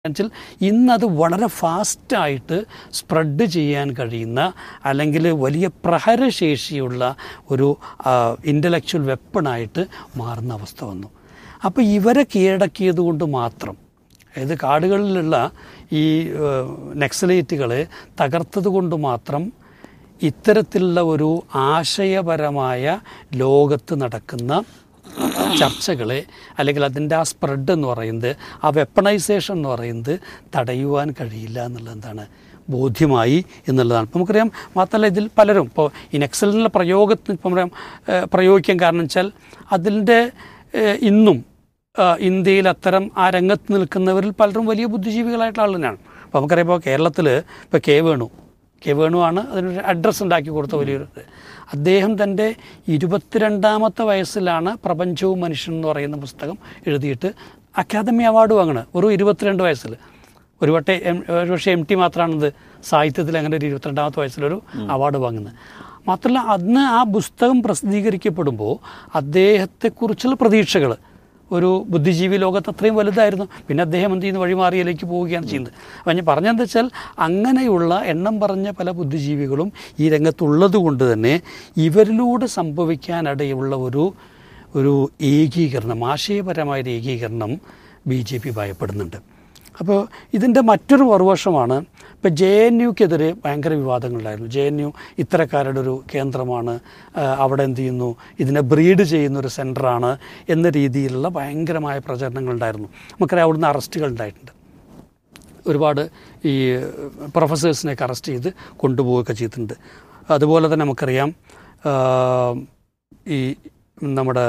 വെച്ചാൽ ഇന്നത് വളരെ ഫാസ്റ്റായിട്ട് സ്പ്രെഡ് ചെയ്യാൻ കഴിയുന്ന അല്ലെങ്കിൽ വലിയ പ്രഹരശേഷിയുള്ള ഒരു ഇൻ്റലക്ച്വൽ വെപ്പണായിട്ട് മാറുന്ന അവസ്ഥ വന്നു അപ്പോൾ ഇവരെ കീഴടക്കിയത് കൊണ്ട് മാത്രം അതായത് കാടുകളിലുള്ള ഈ നെക്സലേറ്റുകളെ തകർത്തത് കൊണ്ട് മാത്രം ഇത്തരത്തിലുള്ള ഒരു ആശയപരമായ ലോകത്ത് നടക്കുന്ന ചർച്ചകളെ അല്ലെങ്കിൽ അതിൻ്റെ ആ സ്പ്രെഡ് എന്ന് പറയുന്നത് ആ വെപ്പണൈസേഷൻ എന്ന് പറയുന്നത് തടയുവാൻ കഴിയില്ല എന്നുള്ളത് എന്താണ് ബോധ്യമായി എന്നുള്ളതാണ് ഇപ്പം നമുക്കറിയാം മാത്രമല്ല ഇതിൽ പലരും ഇപ്പോൾ ഈ നെക്സലിനുള്ള പ്രയോഗത്തിന് ഇപ്പം പറയാം ഏഹ് പ്രയോഗിക്കാൻ കാരണം വെച്ചാൽ അതിൻ്റെ ഏഹ് ഇന്നും ആഹ് ഇന്ത്യയിൽ അത്തരം ആ രംഗത്ത് നിൽക്കുന്നവരിൽ പലരും വലിയ ബുദ്ധിജീവികളായിട്ടുള്ള ആൾ തന്നെയാണ് അപ്പോൾ നമുക്കറിയാം ഇപ്പോൾ കേരളത്തിൽ ഇപ്പോൾ കെ വേണു കെ വേണുവാണ് അതിനൊരു അഡ്രസ്സ് ഉണ്ടാക്കി കൊടുത്ത വലിയൊരു ഇത് അദ്ദേഹം തൻ്റെ ഇരുപത്തിരണ്ടാമത്തെ വയസ്സിലാണ് പ്രപഞ്ചവും മനുഷ്യൻ എന്ന് പറയുന്ന പുസ്തകം എഴുതിയിട്ട് അക്കാദമി അവാർഡ് വാങ്ങണത് ഒരു ഇരുപത്തിരണ്ട് വയസ്സിൽ ഒരു വട്ടെ എം ഒരു പക്ഷേ എം ടി മാത്രമാണിത് സാഹിത്യത്തിൽ അങ്ങനെ ഒരു ഇരുപത്തിരണ്ടാമത്തെ വയസ്സിലൊരു അവാർഡ് വാങ്ങുന്നത് മാത്രമല്ല അന്ന് ആ പുസ്തകം പ്രസിദ്ധീകരിക്കപ്പെടുമ്പോൾ അദ്ദേഹത്തെക്കുറിച്ചുള്ള പ്രതീക്ഷകൾ ഒരു ബുദ്ധിജീവി ലോകത്ത് അത്രയും വലുതായിരുന്നു പിന്നെ അദ്ദേഹം എന്ത് ചെയ്യുന്നു വഴിമാറിയിലേക്ക് പോവുകയാണ് ചെയ്യുന്നത് അപ്പം ഞാൻ പറഞ്ഞതെന്ന് വെച്ചാൽ അങ്ങനെയുള്ള എണ്ണം പറഞ്ഞ പല ബുദ്ധിജീവികളും ഈ രംഗത്തുള്ളത് കൊണ്ട് തന്നെ ഇവരിലൂടെ സംഭവിക്കാനിടയുള്ള ഒരു ഒരു ഏകീകരണം ആശയപരമായൊരു ഏകീകരണം ബി ജെ പി ഭയപ്പെടുന്നുണ്ട് അപ്പോൾ ഇതിൻ്റെ മറ്റൊരു മറുവശമാണ് ഇപ്പോൾ ജെ എൻ യുക്കെതിരെ ഭയങ്കര വിവാദങ്ങളുണ്ടായിരുന്നു ജെ എൻ യു ഇത്തരക്കാരുടെ ഒരു കേന്ദ്രമാണ് ആ, അവിടെ എന്ത് ചെയ്യുന്നു ഇതിനെ ബ്രീഡ് ചെയ്യുന്ന ഒരു സെൻറ്ററാണ് എന്ന രീതിയിലുള്ള ഭയങ്കരമായ പ്രചരണങ്ങളുണ്ടായിരുന്നു നമുക്കറിയാം അവിടുന്ന് അറസ്റ്റുകൾ ഉണ്ടായിട്ടുണ്ട് ഒരുപാട് ഈ പ്രൊഫസേഴ്സിനെയൊക്കെ അറസ്റ്റ് ചെയ്ത് കൊണ്ടുപോവുകയൊക്കെ ചെയ്തിട്ടുണ്ട് അതുപോലെ തന്നെ നമുക്കറിയാം ആ, ഈ നമ്മുടെ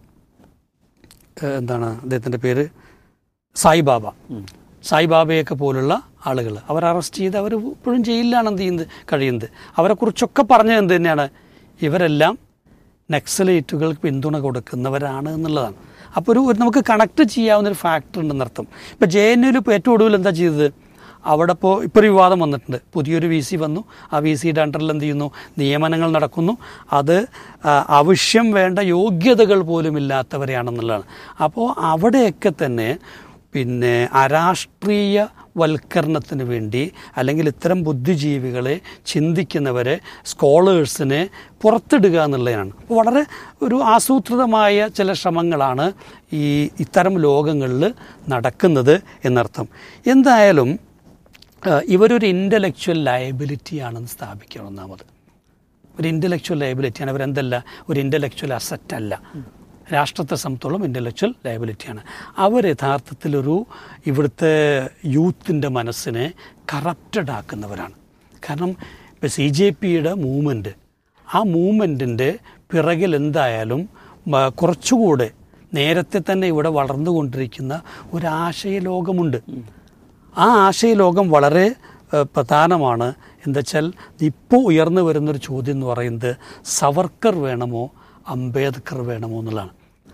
ഏഹ്, എന്താണ് അദ്ദേഹത്തിൻ്റെ പേര് സായിബാബ സായിബാബയൊക്കെ പോലുള്ള ആളുകൾ അവർ അറസ്റ്റ് ചെയ്ത് അവർ ഇപ്പോഴും ജയിലിലാണ് എന്ത് ചെയ്യുന്നത് കഴിയുന്നത് അവരെക്കുറിച്ചൊക്കെ പറഞ്ഞത് എന്ത് തന്നെയാണ് ഇവരെല്ലാം നക്സലേറ്റുകൾക്ക് പിന്തുണ കൊടുക്കുന്നവരാണ് എന്നുള്ളതാണ് അപ്പോൾ ഒരു ഒരു നമുക്ക് കണക്ട് ചെയ്യാവുന്ന ഒരു ഫാക്ടർ ഉണ്ടെന്നർത്ഥം ഇപ്പോൾ ജെ എൻ യുവിൽ ഇപ്പോൾ ഏറ്റവും ഒടുവിൽ എന്താ ചെയ്തത് അവിടെ ഇപ്പോൾ ഇപ്പോൾ ഒരു വിവാദം വന്നിട്ടുണ്ട് പുതിയൊരു വി സി വന്നു ആ വി സിയുടെ അണ്ടറിൽ എന്ത് ചെയ്യുന്നു നിയമനങ്ങൾ നടക്കുന്നു അത് ആ, ആവശ്യം വേണ്ട യോഗ്യതകൾ പോലും ഇല്ലാത്തവരെയാണെന്നുള്ളതാണ് അപ്പോൾ അവിടെയൊക്കെ തന്നെ പിന്നെ അരാഷ്ട്രീയ വൽക്കരണത്തിന് വേണ്ടി അല്ലെങ്കിൽ ഇത്തരം ബുദ്ധിജീവികളെ ചിന്തിക്കുന്നവരെ സ്കോളേഴ്സിനെ പുറത്തിടുക എന്നുള്ളതാണ് അപ്പോൾ വളരെ ഒരു ആസൂത്രിതമായ ചില ശ്രമങ്ങളാണ് ഈ ഇത്തരം ലോകങ്ങളിൽ നടക്കുന്നത് എന്നർത്ഥം എന്തായാലും ആ, ഇവരൊരു ഇൻ്റലക്ച്വൽ ലയബിലിറ്റി ആണെന്ന് സ്ഥാപിക്കണം ഒന്നാമത് ഒരു ഇൻ്റലക്ച്വൽ ലയബിലിറ്റിയാണ് അവരെന്തല്ല ഒരു ഇൻ്റലക്ച്വൽ അസറ്റ് അല്ല രാഷ്ട്രത്തെ സംബന്ധിച്ചോളം ഇൻ്റലക്ച്വൽ ലയബിലിറ്റിയാണ് അവർ യഥാർത്ഥത്തിലൊരു ഇവിടുത്തെ യൂത്തിൻ്റെ മനസ്സിനെ കറപ്റ്റഡ് ആക്കുന്നവരാണ് കാരണം ഇപ്പോൾ സി ജെ പിയുടെ മൂവ്മെൻറ്റ് ആ മൂവ്മെൻറ്റിൻ്റെ പിറകിൽ എന്തായാലും മ- കുറച്ചുകൂടെ നേരത്തെ തന്നെ ഇവിടെ വളർന്നുകൊണ്ടിരിക്കുന്ന ഒരു ആശയ ലോകമുണ്ട് ആ ആശയലോകം വളരെ ഏഹ്, പ്രധാനമാണ് എന്താ വെച്ചാൽ ഇപ്പോൾ ഉയർന്നു വരുന്നൊരു ചോദ്യം എന്ന് പറയുന്നത് സവർക്കർ വേണമോ അംബേദ്കർ വേണമോ എന്നുള്ളതാണ്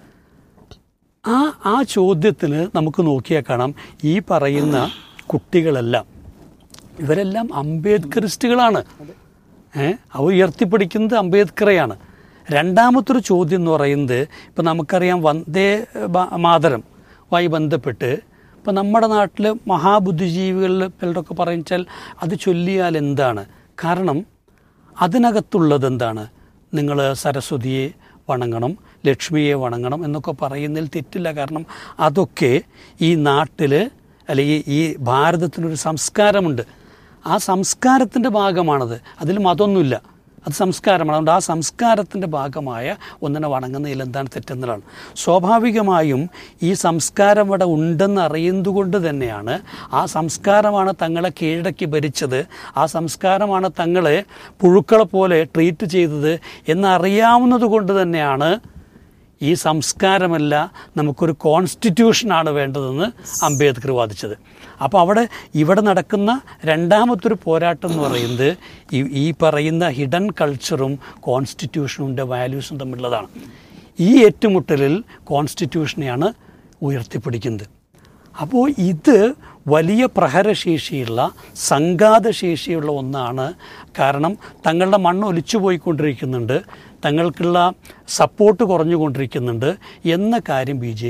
ആ ആ ചോദ്യത്തിന് നമുക്ക് നോക്കിയാൽ കാണാം ഈ പറയുന്ന കുട്ടികളെല്ലാം ഇവരെല്ലാം അംബേദ്കറിസ്റ്റുകളാണ് ഏ അവ ഉയർത്തിപ്പിടിക്കുന്നത് അംബേദ്കറെയാണ് രണ്ടാമത്തൊരു ചോദ്യം എന്ന് പറയുന്നത് ഇപ്പം നമുക്കറിയാം വന്ദേ ബ- മാതരം മായി ബന്ധപ്പെട്ട് ഇപ്പം നമ്മുടെ നാട്ടിൽ മഹാബുദ്ധിജീവികളിൽ ചിലരൊക്കെ പറയുമ്പോൾ അത് ചൊല്ലിയാൽ എന്താണ് കാരണം അതിനകത്തുള്ളത് എന്താണ് നിങ്ങൾ സരസ്വതിയെ വണങ്ങണം ലക്ഷ്മിയെ വണങ്ങണം എന്നൊക്കെ പറയുന്നതിൽ തെറ്റില്ല കാരണം അതൊക്കെ ഈ നാട്ടിൽ അല്ലെങ്കിൽ ഈ ഭാരതത്തിനൊരു സംസ്കാരമുണ്ട് ആ സംസ്കാരത്തിൻ്റെ ഭാഗമാണത് അതിൽ മതമൊന്നുമില്ല അത് സംസ്കാരമാണ് അതുകൊണ്ട് ആ സംസ്കാരത്തിൻ്റെ ഭാഗമായ ഒന്നിനെ വണങ്ങുന്നതിൽ എന്താണ് തെറ്റെന്നതാണ് സ്വാഭാവികമായും ഈ സംസ്കാരം ഇവിടെ ഉണ്ടെന്ന് അറിയുന്നത് കൊണ്ട് തന്നെയാണ് ആ സംസ്കാരമാണ് തങ്ങളെ കീഴടക്കി ഭരിച്ചത് ആ സംസ്കാരമാണ് തങ്ങളെ പുഴുക്കളെ പോലെ ട്രീറ്റ് ചെയ്തത് എന്നറിയാവുന്നത് കൊണ്ട് തന്നെയാണ് ഈ സംസ്കാരമല്ല നമുക്കൊരു കോൺസ്റ്റിറ്റ്യൂഷനാണ് വേണ്ടതെന്ന് അംബേദ്കർ വാദിച്ചത് അപ്പോൾ അവിടെ ഇവിടെ നടക്കുന്ന രണ്ടാമത്തൊരു പോരാട്ടം എന്ന് പറയുന്നത് ഈ ഈ പറയുന്ന ഹിഡൻ കൾച്ചറും കോൺസ്റ്റിറ്റ്യൂഷനും വാല്യൂസും തമ്മിലുള്ളതാണ് ഈ ഏറ്റുമുട്ടലിൽ കോൺസ്റ്റിറ്റ്യൂഷനെയാണ് ഉയർത്തിപ്പിടിക്കുന്നത് അപ്പോൾ ഇത് വലിയ പ്രഹരശേഷിയുള്ള സംഘാതശേഷിയുള്ള ഒന്നാണ് കാരണം തങ്ങളുടെ മണ്ണ് ഒലിച്ചു പോയിക്കൊണ്ടിരിക്കുന്നുണ്ട് തങ്ങൾക്കുള്ള സപ്പോർട്ട് കുറഞ്ഞുകൊണ്ടിരിക്കുന്നുണ്ട് എന്ന കാര്യം ബി ജെ പി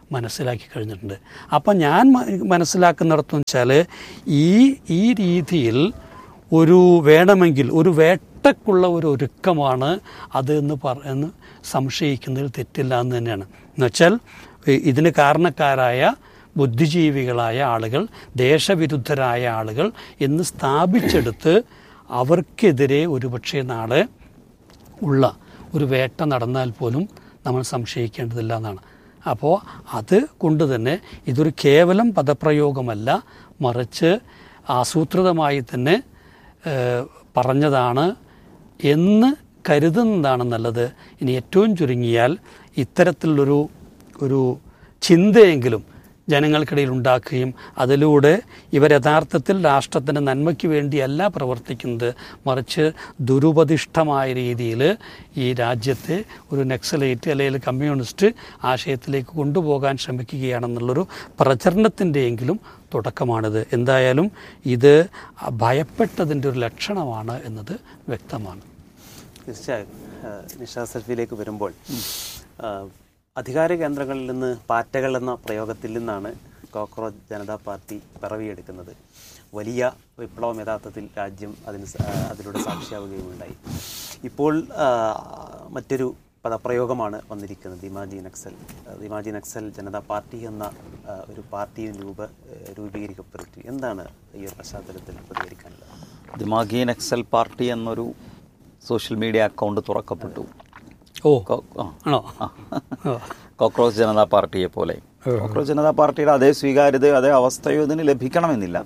മനസ്സിലാക്കി കഴിഞ്ഞിട്ടുണ്ട് അപ്പം ഞാൻ മ- മനസ്സിലാക്കുന്നിടത്തെന്ന് വെച്ചാൽ ഈ ഈ രീതിയിൽ ഒരു വേണമെങ്കിൽ ഒരു വേട്ടക്കുള്ള ഒരു ഒരുക്കമാണ് അത് എന്ന് പറ എന്ന് സംശയിക്കുന്നതിൽ തെറ്റില്ല എന്ന് തന്നെയാണ് എന്നുവെച്ചാൽ ഇ- ഇതിന് കാരണക്കാരായ ബുദ്ധിജീവികളായ ആളുകൾ ദേശവിരുദ്ധരായ ആളുകൾ എന്ന് സ്ഥാപിച്ചെടുത്ത് അവർക്കെതിരെ ഒരുപക്ഷെ നാളെ ഉള്ള ഒരു വേട്ട നടന്നാൽ പോലും നമ്മൾ സംശയിക്കേണ്ടതില്ല എന്നാണ് അപ്പോൾ അത് കൊണ്ട് തന്നെ ഇതൊരു കേവലം പദപ്രയോഗമല്ല മറിച്ച് ആസൂത്രിതമായി തന്നെ ഏഹ്, പറഞ്ഞതാണ് എന്ന് കരുതുന്നതാണ് നല്ലത് ഇനി ഏറ്റവും ചുരുങ്ങിയാൽ ഇത്തരത്തിലുള്ളൊരു ഒരു ചിന്തയെങ്കിലും ജനങ്ങൾക്കിടയിൽ ഉണ്ടാക്കുകയും അതിലൂടെ ഇവർ യഥാർത്ഥത്തിൽ രാഷ്ട്രത്തിൻ്റെ നന്മയ്ക്ക് വേണ്ടിയല്ല പ്രവർത്തിക്കുന്നത് മറിച്ച് ദുരുപദിഷ്ടമായ രീതിയിൽ ഈ രാജ്യത്തെ ഒരു നക്സലേറ്റ് അല്ലെങ്കിൽ കമ്മ്യൂണിസ്റ്റ് ആശയത്തിലേക്ക് കൊണ്ടുപോകാൻ ശ്രമിക്കുകയാണെന്നുള്ളൊരു പ്രചരണത്തിൻ്റെയെങ്കിലും തുടക്കമാണിത് എന്തായാലും ഇത് ഭയപ്പെട്ടതിൻ്റെ ഒരു ലക്ഷണമാണ് എന്നത് വ്യക്തമാണ് തീർച്ചയായും ആ, നിഷാ സെൽഫിയിലേക്ക് വരുമ്പോൾ ആ, അധികാര കേന്ദ്രങ്ങളിൽ നിന്ന് പാറ്റകൾ എന്ന പ്രയോഗത്തിൽ നിന്നാണ് കോക്രോച്ച് ജനതാ പാർട്ടി പിറവിയെടുക്കുന്നത് വലിയ വിപ്ലവം യഥാർത്ഥത്തിൽ രാജ്യം അതിന് സ- ആ, അതിലൂടെ സാക്ഷിയാവുകയുമുണ്ടായി ഇപ്പോൾ ആ, മറ്റൊരു പദപ്രയോഗമാണ് വന്നിരിക്കുന്നത് ദിമാജി നക്സൽ ആ, ദിമാജി നക്സൽ ജനതാ പാർട്ടി എന്ന ആ, ഒരു പാർട്ടി രൂപ രൂപീകരിക്കപ്പെട്ടു എന്താണ് ഈ ഒരു പശ്ചാത്തലത്തിൽ പ്രതികരിക്കാനുള്ളത് ദിമാഗി നക്സൽ പാർട്ടി എന്നൊരു സോഷ്യൽ മീഡിയ അക്കൗണ്ട് തുറക്കപ്പെട്ടു ഓ കോ- ആ. ആണോ ആ. കോക്രോച്ച് ജനതാ പാർട്ടിയെ പോലെ കോക്രോച്ച് ജനതാ പാർട്ടിയുടെ അതേ സ്വീകാര്യതയോ അതേ അവസ്ഥയോ ഇതിന് ലഭിക്കണമെന്നില്ല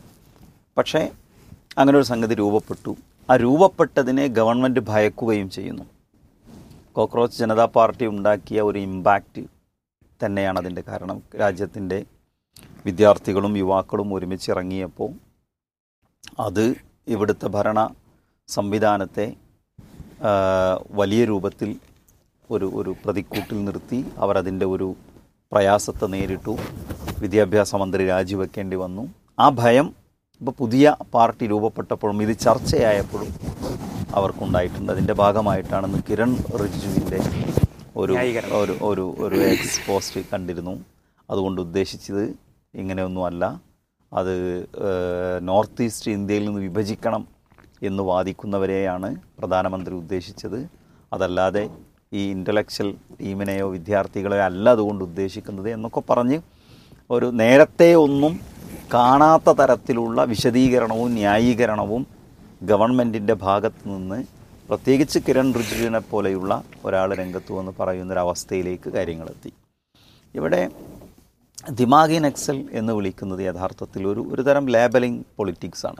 പക്ഷേ അങ്ങനെ ഒരു സംഗതി രൂപപ്പെട്ടു ആ രൂപപ്പെട്ടതിനെ ഗവൺമെൻറ് ഭയക്കുകയും ചെയ്യുന്നു കോക്രോച്ച് ജനതാ പാർട്ടി ഉണ്ടാക്കിയ ഒരു ഇമ്പാക്റ്റ് തന്നെയാണ് അതിൻ്റെ കാരണം രാജ്യത്തിൻ്റെ വിദ്യാർത്ഥികളും യുവാക്കളും ഒരുമിച്ച് ഇറങ്ങിയപ്പോൾ അത് ഇവിടുത്തെ ഭരണ സംവിധാനത്തെ ആ, വലിയ രൂപത്തിൽ ഒരു ഒരു പ്രതിക്കൂട്ടിൽ നിർത്തി അവർ അതിൻ്റെ ഒരു പ്രയാസത്തെ നേരിട്ടു വിദ്യാഭ്യാസ മന്ത്രി രാജിവെക്കേണ്ടി വന്നു ആ ഭയം ഇപ്പോൾ പുതിയ പാർട്ടി രൂപപ്പെട്ടപ്പോഴും ഇത് ചർച്ചയായപ്പോഴും അവർക്കുണ്ടായിട്ടുണ്ട് അതിൻ്റെ ഭാഗമായിട്ടാണെന്ന് കിരൺ റിജിജുവിൻ്റെ ഒരു ഒരു ഒരു ഒരു എക്സ് പോസ്റ്റ് കണ്ടിരുന്നു അതുകൊണ്ട് ഉദ്ദേശിച്ചത് ഇങ്ങനെയൊന്നുമല്ല അത് ഏഹ്, നോർത്ത് ഈസ്റ്റ് ഇന്ത്യയിൽ നിന്ന് വിഭജിക്കണം എന്ന് വാദിക്കുന്നവരെയാണ് പ്രധാനമന്ത്രി ഉദ്ദേശിച്ചത് അതല്ലാതെ ഈ ഇൻ്റലക്ച്വൽ ടീമിനെയോ വിദ്യാർത്ഥികളെയോ അല്ല അതുകൊണ്ട് ഉദ്ദേശിക്കുന്നത് എന്നൊക്കെ പറഞ്ഞ് ഒരു നേരത്തെ ഒന്നും കാണാത്ത തരത്തിലുള്ള വിശദീകരണവും ന്യായീകരണവും ഗവൺമെൻറ്റിൻ്റെ ഭാഗത്ത് നിന്ന് പ്രത്യേകിച്ച് കിരൺ റിജിജുവിനെ പോലെയുള്ള ഒരാൾ രംഗത്ത് വന്ന് പറയുന്നൊരവസ്ഥയിലേക്ക് കാര്യങ്ങളെത്തി ഇവിടെ ദിമാഗി നക്സൽ എന്ന് വിളിക്കുന്നത് യഥാർത്ഥത്തിൽ ഒരു ഒരു തരം ലേബലിംഗ് പൊളിറ്റിക്സാണ്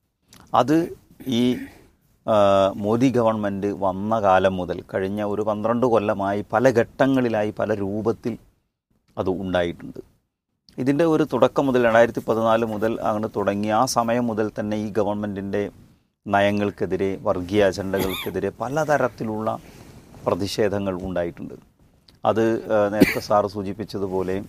അത് ഈ ആ, മോദി ഗവൺമെൻറ് വന്ന കാലം മുതൽ കഴിഞ്ഞ ഒരു പന്ത്രണ്ട് കൊല്ലമായി പല ഘട്ടങ്ങളിലായി പല രൂപത്തിൽ അത് ഉണ്ടായിട്ടുണ്ട് ഇതിൻ്റെ ഒരു തുടക്കം മുതൽ രണ്ടായിരത്തി പതിനാല് മുതൽ അങ്ങനെ തുടങ്ങി ആ സമയം മുതൽ തന്നെ ഈ ഗവൺമെൻറ്റിൻ്റെ നയങ്ങൾക്കെതിരെ വർഗീയ അജണ്ടകൾക്കെതിരെ പലതരത്തിലുള്ള പ്രതിഷേധങ്ങൾ ഉണ്ടായിട്ടുണ്ട് അത് ആ, നേരത്തെ സാറ് സൂചിപ്പിച്ചതുപോലെ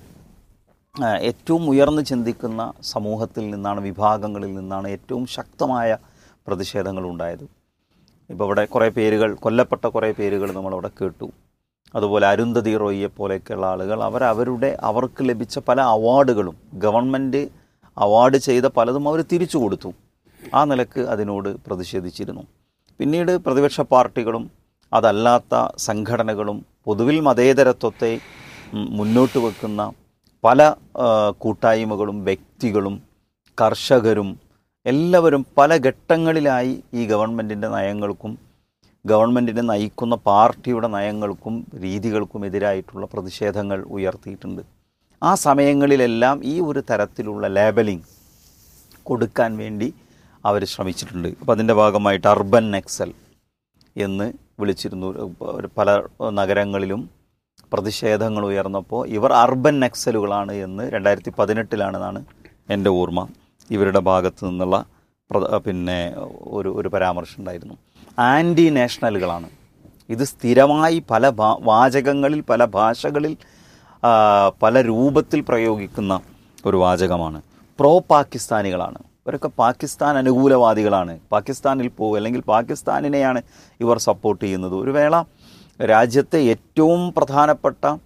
ആ, ഏറ്റവും ഉയർന്നു ചിന്തിക്കുന്ന സമൂഹത്തിൽ നിന്നാണ് വിഭാഗങ്ങളിൽ നിന്നാണ് ഏറ്റവും ശക്തമായ പ്രതിഷേധങ്ങൾ ഉണ്ടായത് ഇപ്പോൾ ഇവിടെ കുറേ പേരുകൾ കൊല്ലപ്പെട്ട കുറേ പേരുകൾ നമ്മളവിടെ കേട്ടു അതുപോലെ അരുന്ധതി റോയിയെ പോലെയൊക്കെയുള്ള ആളുകൾ അവർ അവരുടെ അവർക്ക് ലഭിച്ച പല അവാർഡുകളും ഗവൺമെൻറ് അവാർഡ് ചെയ്ത പലതും അവർ തിരിച്ചു കൊടുത്തു ആ നിലക്ക് അതിനോട് പ്രതിഷേധിച്ചിരുന്നു പിന്നീട് പ്രതിപക്ഷ പാർട്ടികളും അതല്ലാത്ത സംഘടനകളും പൊതുവിൽ മതേതരത്വത്തെ ഉം, മുന്നോട്ട് വെക്കുന്ന പല ആ, കൂട്ടായ്മകളും വ്യക്തികളും കർഷകരും എല്ലാവരും പല ഘട്ടങ്ങളിലായി ഈ ഗവൺമെൻറ്റിൻ്റെ നയങ്ങൾക്കും ഗവൺമെൻറ്റിനെ നയിക്കുന്ന പാർട്ടിയുടെ നയങ്ങൾക്കും രീതികൾക്കും എതിരായിട്ടുള്ള പ്രതിഷേധങ്ങൾ ഉയർത്തിയിട്ടുണ്ട് ആ സമയങ്ങളിലെല്ലാം ഈ ഒരു തരത്തിലുള്ള ലേബലിംഗ് കൊടുക്കാൻ വേണ്ടി അവർ ശ്രമിച്ചിട്ടുണ്ട് അപ്പോൾ അതിൻ്റെ ഭാഗമായിട്ട് അർബൻ നെക്സൽ എന്ന് വിളിച്ചിരുന്നു ഒരു പല നഗരങ്ങളിലും പ്രതിഷേധങ്ങൾ ഉയർന്നപ്പോൾ ഇവർ അർബൻ നക്സലുകളാണ് എന്ന് രണ്ടായിരത്തി പതിനെട്ടിലാണെന്നാണ് എൻ്റെ ഓർമ്മ ഇവരുടെ ഭാഗത്തു നിന്നുള്ള പ്ര- പിന്നെ ഒരു ഒരു പരാമർശം ഉണ്ടായിരുന്നു ആൻറ്റി നാഷണലുകളാണ് ഇത് സ്ഥിരമായി പല ഭാ- വാചകങ്ങളിൽ പല ഭാഷകളിൽ ആ, പല രൂപത്തിൽ പ്രയോഗിക്കുന്ന ഒരു വാചകമാണ് പ്രോ പാകിസ്ഥാനികളാണ് ഇവരൊക്കെ പാകിസ്ഥാൻ അനുകൂലവാദികളാണ് പാകിസ്ഥാനിൽ പോകും അല്ലെങ്കിൽ പാകിസ്ഥാനിനെയാണ് ഇവർ സപ്പോർട്ട് ചെയ്യുന്നത് ഒരു വേള രാജ്യത്തെ ഏറ്റവും പ്രധാനപ്പെട്ട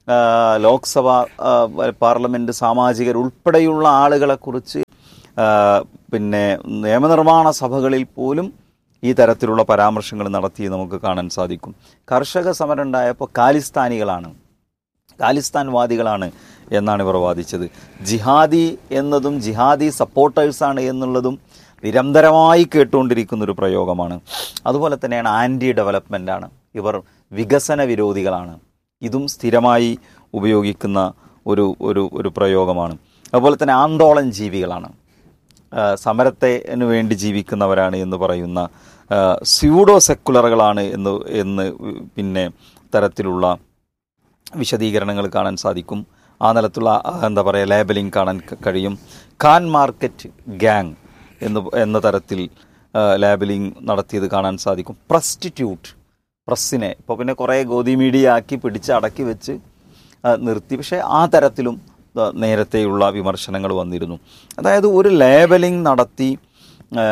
ആ, ലോക്സഭ ആ, പാർലമെന്റ് സാമാജികർ ഉൾപ്പെടെയുള്ള ആളുകളെക്കുറിച്ച് ആ, പിന്നെ നിയമനിർമ്മാണ സഭകളിൽ പോലും ഈ തരത്തിലുള്ള പരാമർശങ്ങൾ നടത്തി നമുക്ക് കാണാൻ സാധിക്കും കർഷക സമരം ഉണ്ടായപ്പോൾ ഖാലിസ്ഥാനികളാണ് ഖാലിസ്ഥാൻവാദികളാണ് എന്നാണ് ഇവർ വാദിച്ചത് ജിഹാദി എന്നതും ജിഹാദി സപ്പോർട്ടേഴ്സാണ് എന്നുള്ളതും നിരന്തരമായി കേട്ടുകൊണ്ടിരിക്കുന്ന ഒരു പ്രയോഗമാണ് അതുപോലെ തന്നെയാണ് ആൻറ്റി ഡെവലപ്മെൻ്റ് ആണ് ഇവർ വികസന വിരോധികളാണ് ഇതും സ്ഥിരമായി ഉപയോഗിക്കുന്ന ഒരു ഒരു ഒരു പ്രയോഗമാണ് അതുപോലെ തന്നെ ആന്തോളൻ ജീവികളാണ് ആ, സമരത്തിന് വേണ്ടി ജീവിക്കുന്നവരാണ് എന്ന് പറയുന്ന ആ, സ്യൂഡോ സെക്കുലറുകളാണ് എന്ന് എന്ന് പിന്നെ തരത്തിലുള്ള വിശദീകരണങ്ങൾ കാണാൻ സാധിക്കും ആ നിലത്തുള്ള ആ, എന്താ പറയുക ലേബലിംഗ് കാണാൻ ക- കഴിയും ഖാൻ മാർക്കറ്റ് ഗ്യാങ് എന്ന് എന്ന തരത്തിൽ ലേബലിംഗ് നടത്തിയത് കാണാൻ സാധിക്കും പ്രസ്റ്റിറ്റ്യൂട്ട് പ്രസ്സിനെ ഇപ്പോൾ പിന്നെ കുറേ ഗോതി മീഡിയ ആക്കി പിടിച്ച് അടക്കി വെച്ച് ആ, നിർത്തി പക്ഷേ ആ തരത്തിലും ആ, നേരത്തെയുള്ള വിമർശനങ്ങൾ വന്നിരുന്നു അതായത് ഒരു ലേബലിംഗ് നടത്തി ആ,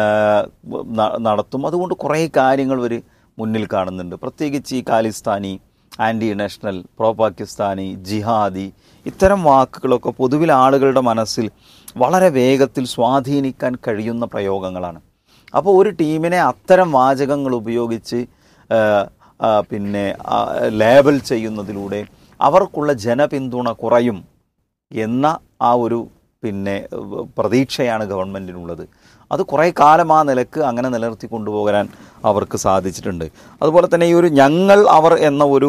ന- നടത്തും അതുകൊണ്ട് കുറേ കാര്യങ്ങൾ ഒരു മുന്നിൽ കാണുന്നുണ്ട് പ്രത്യേകിച്ച് ഈ Khalistani anti national pro Pakistani jihadi ഇത്തരം വാക്കുകളൊക്കെ പൊതുവിൽ ആളുകളുടെ മനസ്സിൽ വളരെ വേഗത്തിൽ സ്വാധീനിക്കാൻ കഴിയുന്ന പ്രയോഗങ്ങളാണ് അപ്പോൾ ഒരു ടീമിനെ അത്തരം വാചകങ്ങൾ ഉപയോഗിച്ച് ആ, ആ, പിന്നെ ആ, ലേബൽ ചെയ്യുന്നതിലൂടെ അവർക്കുള്ള ജനപിന്തുണ കുറയും എന്ന ആ ഒരു പിന്നെ ഏഹ്, പ്രതീക്ഷയാണ് ഗവൺമെൻറ്റിനുള്ളത് അത് കുറേ കാലം ആ നിലക്ക് അങ്ങനെ നിലനിർത്തി കൊണ്ടുപോകാൻ അവർക്ക് സാധിച്ചിട്ടുണ്ട് അതുപോലെ തന്നെ ഈ ഒരു ഞങ്ങൾ അവർ എന്ന ഒരു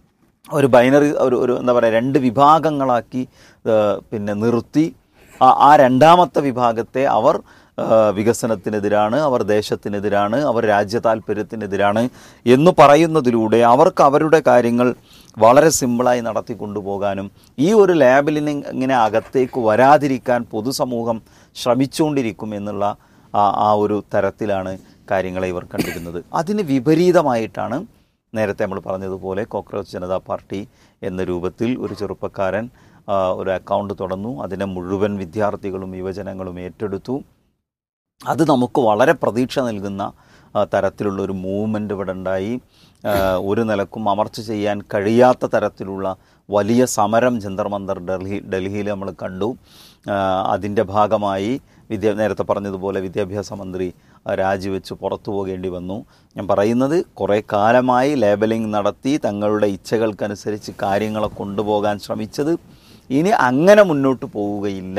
ഒരു ബൈനറി ഒരു ഒരു എന്താ പറയുക രണ്ട് വിഭാഗങ്ങളാക്കി ഏഹ്, പിന്നെ നിർത്തി ആ- ആ രണ്ടാമത്തെ വിഭാഗത്തെ അവർ ഏഹ്, വികസനത്തിനെതിരാണ് അവർ ദേശത്തിനെതിരാണ് അവർ രാജ്യ താല്പര്യത്തിനെതിരാണ് എന്ന് പറയുന്നതിലൂടെ അവർക്ക് അവരുടെ കാര്യങ്ങൾ വളരെ സിമ്പിളായി നടത്തി കൊണ്ടുപോകാനും ഈ ഒരു ലാബിലിന് ഇങ്ങനെ അകത്തേക്ക് വരാതിരിക്കാൻ പൊതുസമൂഹം ശ്രമിച്ചുകൊണ്ടിരിക്കും എന്നുള്ള ആ ആ ഒരു തരത്തിലാണ് കാര്യങ്ങളെ ഇവർ കണ്ടിരുന്നത് അതിന് വിപരീതമായിട്ടാണ് നേരത്തെ നമ്മൾ പറഞ്ഞതുപോലെ കോക്രോച്ച് ജനതാ പാർട്ടി എന്ന രൂപത്തിൽ ഒരു ചെറുപ്പക്കാരൻ ആ, ഒരു അക്കൗണ്ട് തുറന്നു അതിനെ മുഴുവൻ വിദ്യാർത്ഥികളും യുവജനങ്ങളും ഏറ്റെടുത്തു അത് നമുക്ക് വളരെ പ്രതീക്ഷ നൽകുന്ന ആ, തരത്തിലുള്ള ഒരു മൂവ്മെൻ്റ് ഇവിടെ ഉണ്ടായി ആ, ഒരു നിലക്കും അമർച്ച ചെയ്യാൻ കഴിയാത്ത തരത്തിലുള്ള വലിയ സമരം ജന്തർ മന്ദർ ഡൽഹി ഡൽഹിയിൽ നമ്മൾ കണ്ടു ആ, അതിൻ്റെ ഭാഗമായി വിദ്യ നേരത്തെ പറഞ്ഞതുപോലെ വിദ്യാഭ്യാസ മന്ത്രി ആ, രാജിവെച്ച് പുറത്തു പോകേണ്ടി വന്നു ഞാൻ പറയുന്നത് കുറേ കാലമായി ലേബലിംഗ് നടത്തി തങ്ങളുടെ ഇച്ഛകൾക്കനുസരിച്ച് കാര്യങ്ങളെ കൊണ്ടുപോകാൻ ശ്രമിച്ചത് ഇനി അങ്ങനെ മുന്നോട്ട് പോവുകയില്ല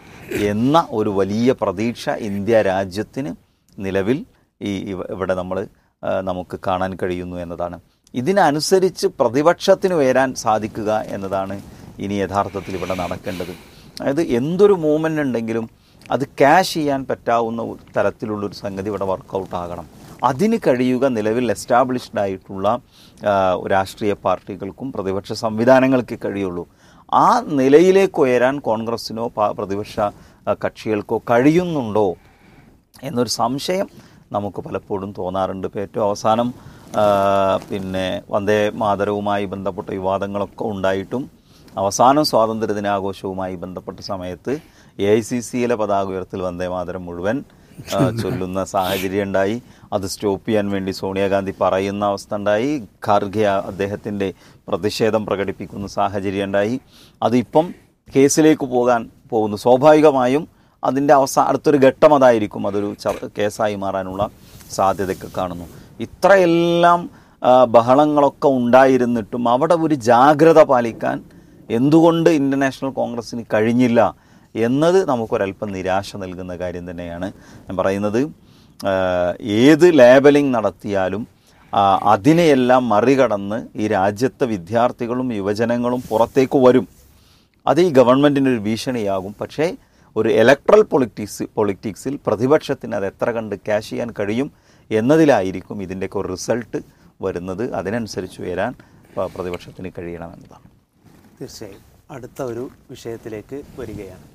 എന്ന ഒരു വലിയ പ്രതീക്ഷ ഇന്ത്യ രാജ്യത്തിന് നിലവിൽ ഈ ഇവ- ഇവിടെ നമ്മൾ നമുക്ക് കാണാൻ കഴിയുന്നു എന്നതാണ് ഇതിനനുസരിച്ച് പ്രതിപക്ഷത്തിന് ഉയരാൻ സാധിക്കുക എന്നതാണ് ഇനി യഥാർത്ഥത്തിൽ ഇവിടെ നടക്കേണ്ടത് അതായത് എന്തൊരു മൂവ്മെൻ്റ് ഉണ്ടെങ്കിലും അത് ക്യാഷ് ചെയ്യാൻ പറ്റാവുന്ന ഒരു തരത്തിലുള്ളൊരു സംഗതി ഇവിടെ വർക്കൗട്ട് ആകണം അതിന് കഴിയുക നിലവിൽ എസ്റ്റാബ്ലിഷ്ഡ് ആയിട്ടുള്ള ആ, രാഷ്ട്രീയ പാർട്ടികൾക്കും പ്രതിപക്ഷ സംവിധാനങ്ങൾക്ക് കഴിയുള്ളൂ ആ നിലയിലേക്ക് ഉയരാൻ കോൺഗ്രസ്സിനോ പ- പ്രതിപക്ഷ ആ, കക്ഷികൾക്കോ കഴിയുന്നുണ്ടോ എന്നൊരു സംശയം നമുക്ക് പലപ്പോഴും തോന്നാറുണ്ട് ഇപ്പോൾ ഏറ്റവും അവസാനം ആ, പിന്നെ വന്ദേ മാതരവുമായി ബന്ധപ്പെട്ട വിവാദങ്ങളൊക്കെ ഉണ്ടായിട്ടും അവസാനം സ്വാതന്ത്ര്യ ദിനാഘോഷവുമായി ബന്ധപ്പെട്ട സമയത്ത് എ ഐ സി സിയിലെ പതാക ഉയർത്തൽ വന്ദേ മാതരം മുഴുവൻ ആ, ചൊല്ലുന്ന സാഹചര്യം ഉണ്ടായി അത് സ്റ്റോപ്പ് ചെയ്യാൻ വേണ്ടി സോണിയാഗാന്ധി പറയുന്ന അവസ്ഥ ഉണ്ടായി ഖാർഗെ അദ്ദേഹത്തിൻ്റെ പ്രതിഷേധം പ്രകടിപ്പിക്കുന്ന സാഹചര്യം ഉണ്ടായി അതിപ്പം കേസിലേക്ക് പോകാൻ പോകുന്നു സ്വാഭാവികമായും അതിൻ്റെ അവസാന അടുത്തൊരു ഘട്ടം അതായിരിക്കും അതൊരു ചർ- കേസായി മാറാനുള്ള സാധ്യതയൊക്കെ കാണുന്നു ഇത്രയെല്ലാം ആ, ബഹളങ്ങളൊക്കെ ഉണ്ടായിരുന്നിട്ടും അവിടെ ഒരു ജാഗ്രത പാലിക്കാൻ എന്തുകൊണ്ട് ഇന്റർനാഷണൽ കോൺഗ്രസ്സിന് കഴിഞ്ഞില്ല എന്നത് നമുക്കൊരല്പം നിരാശ നൽകുന്ന കാര്യം തന്നെയാണ് ഞാൻ പറയുന്നത് ആ, ഏത് ലേബലിംഗ് നടത്തിയാലും ആ, അതിനെയെല്ലാം മറികടന്ന് ഈ രാജ്യത്തെ വിദ്യാർത്ഥികളും യുവജനങ്ങളും പുറത്തേക്ക് വരും അത് ഈ ഗവൺമെൻറ്റിന് ഒരു ഭീഷണിയാകും പക്ഷേ ഒരു ഇലക്ട്രൽ പൊളിറ്റിക്സ് പൊളിറ്റിക്സിൽ പ്രതിപക്ഷത്തിന് അത് എത്ര കണ്ട് ക്യാഷ് ചെയ്യാൻ കഴിയും എന്നതിലായിരിക്കും ഇതിൻ്റെയൊക്കെ ഒരു റിസൾട്ട് വരുന്നത് അതിനനുസരിച്ച് ഉയരാൻ പ- പ്രതിപക്ഷത്തിന് കഴിയണമെന്നതാണ് തീർച്ചയായും അടുത്ത ഒരു വിഷയത്തിലേക്ക് വരികയാണ്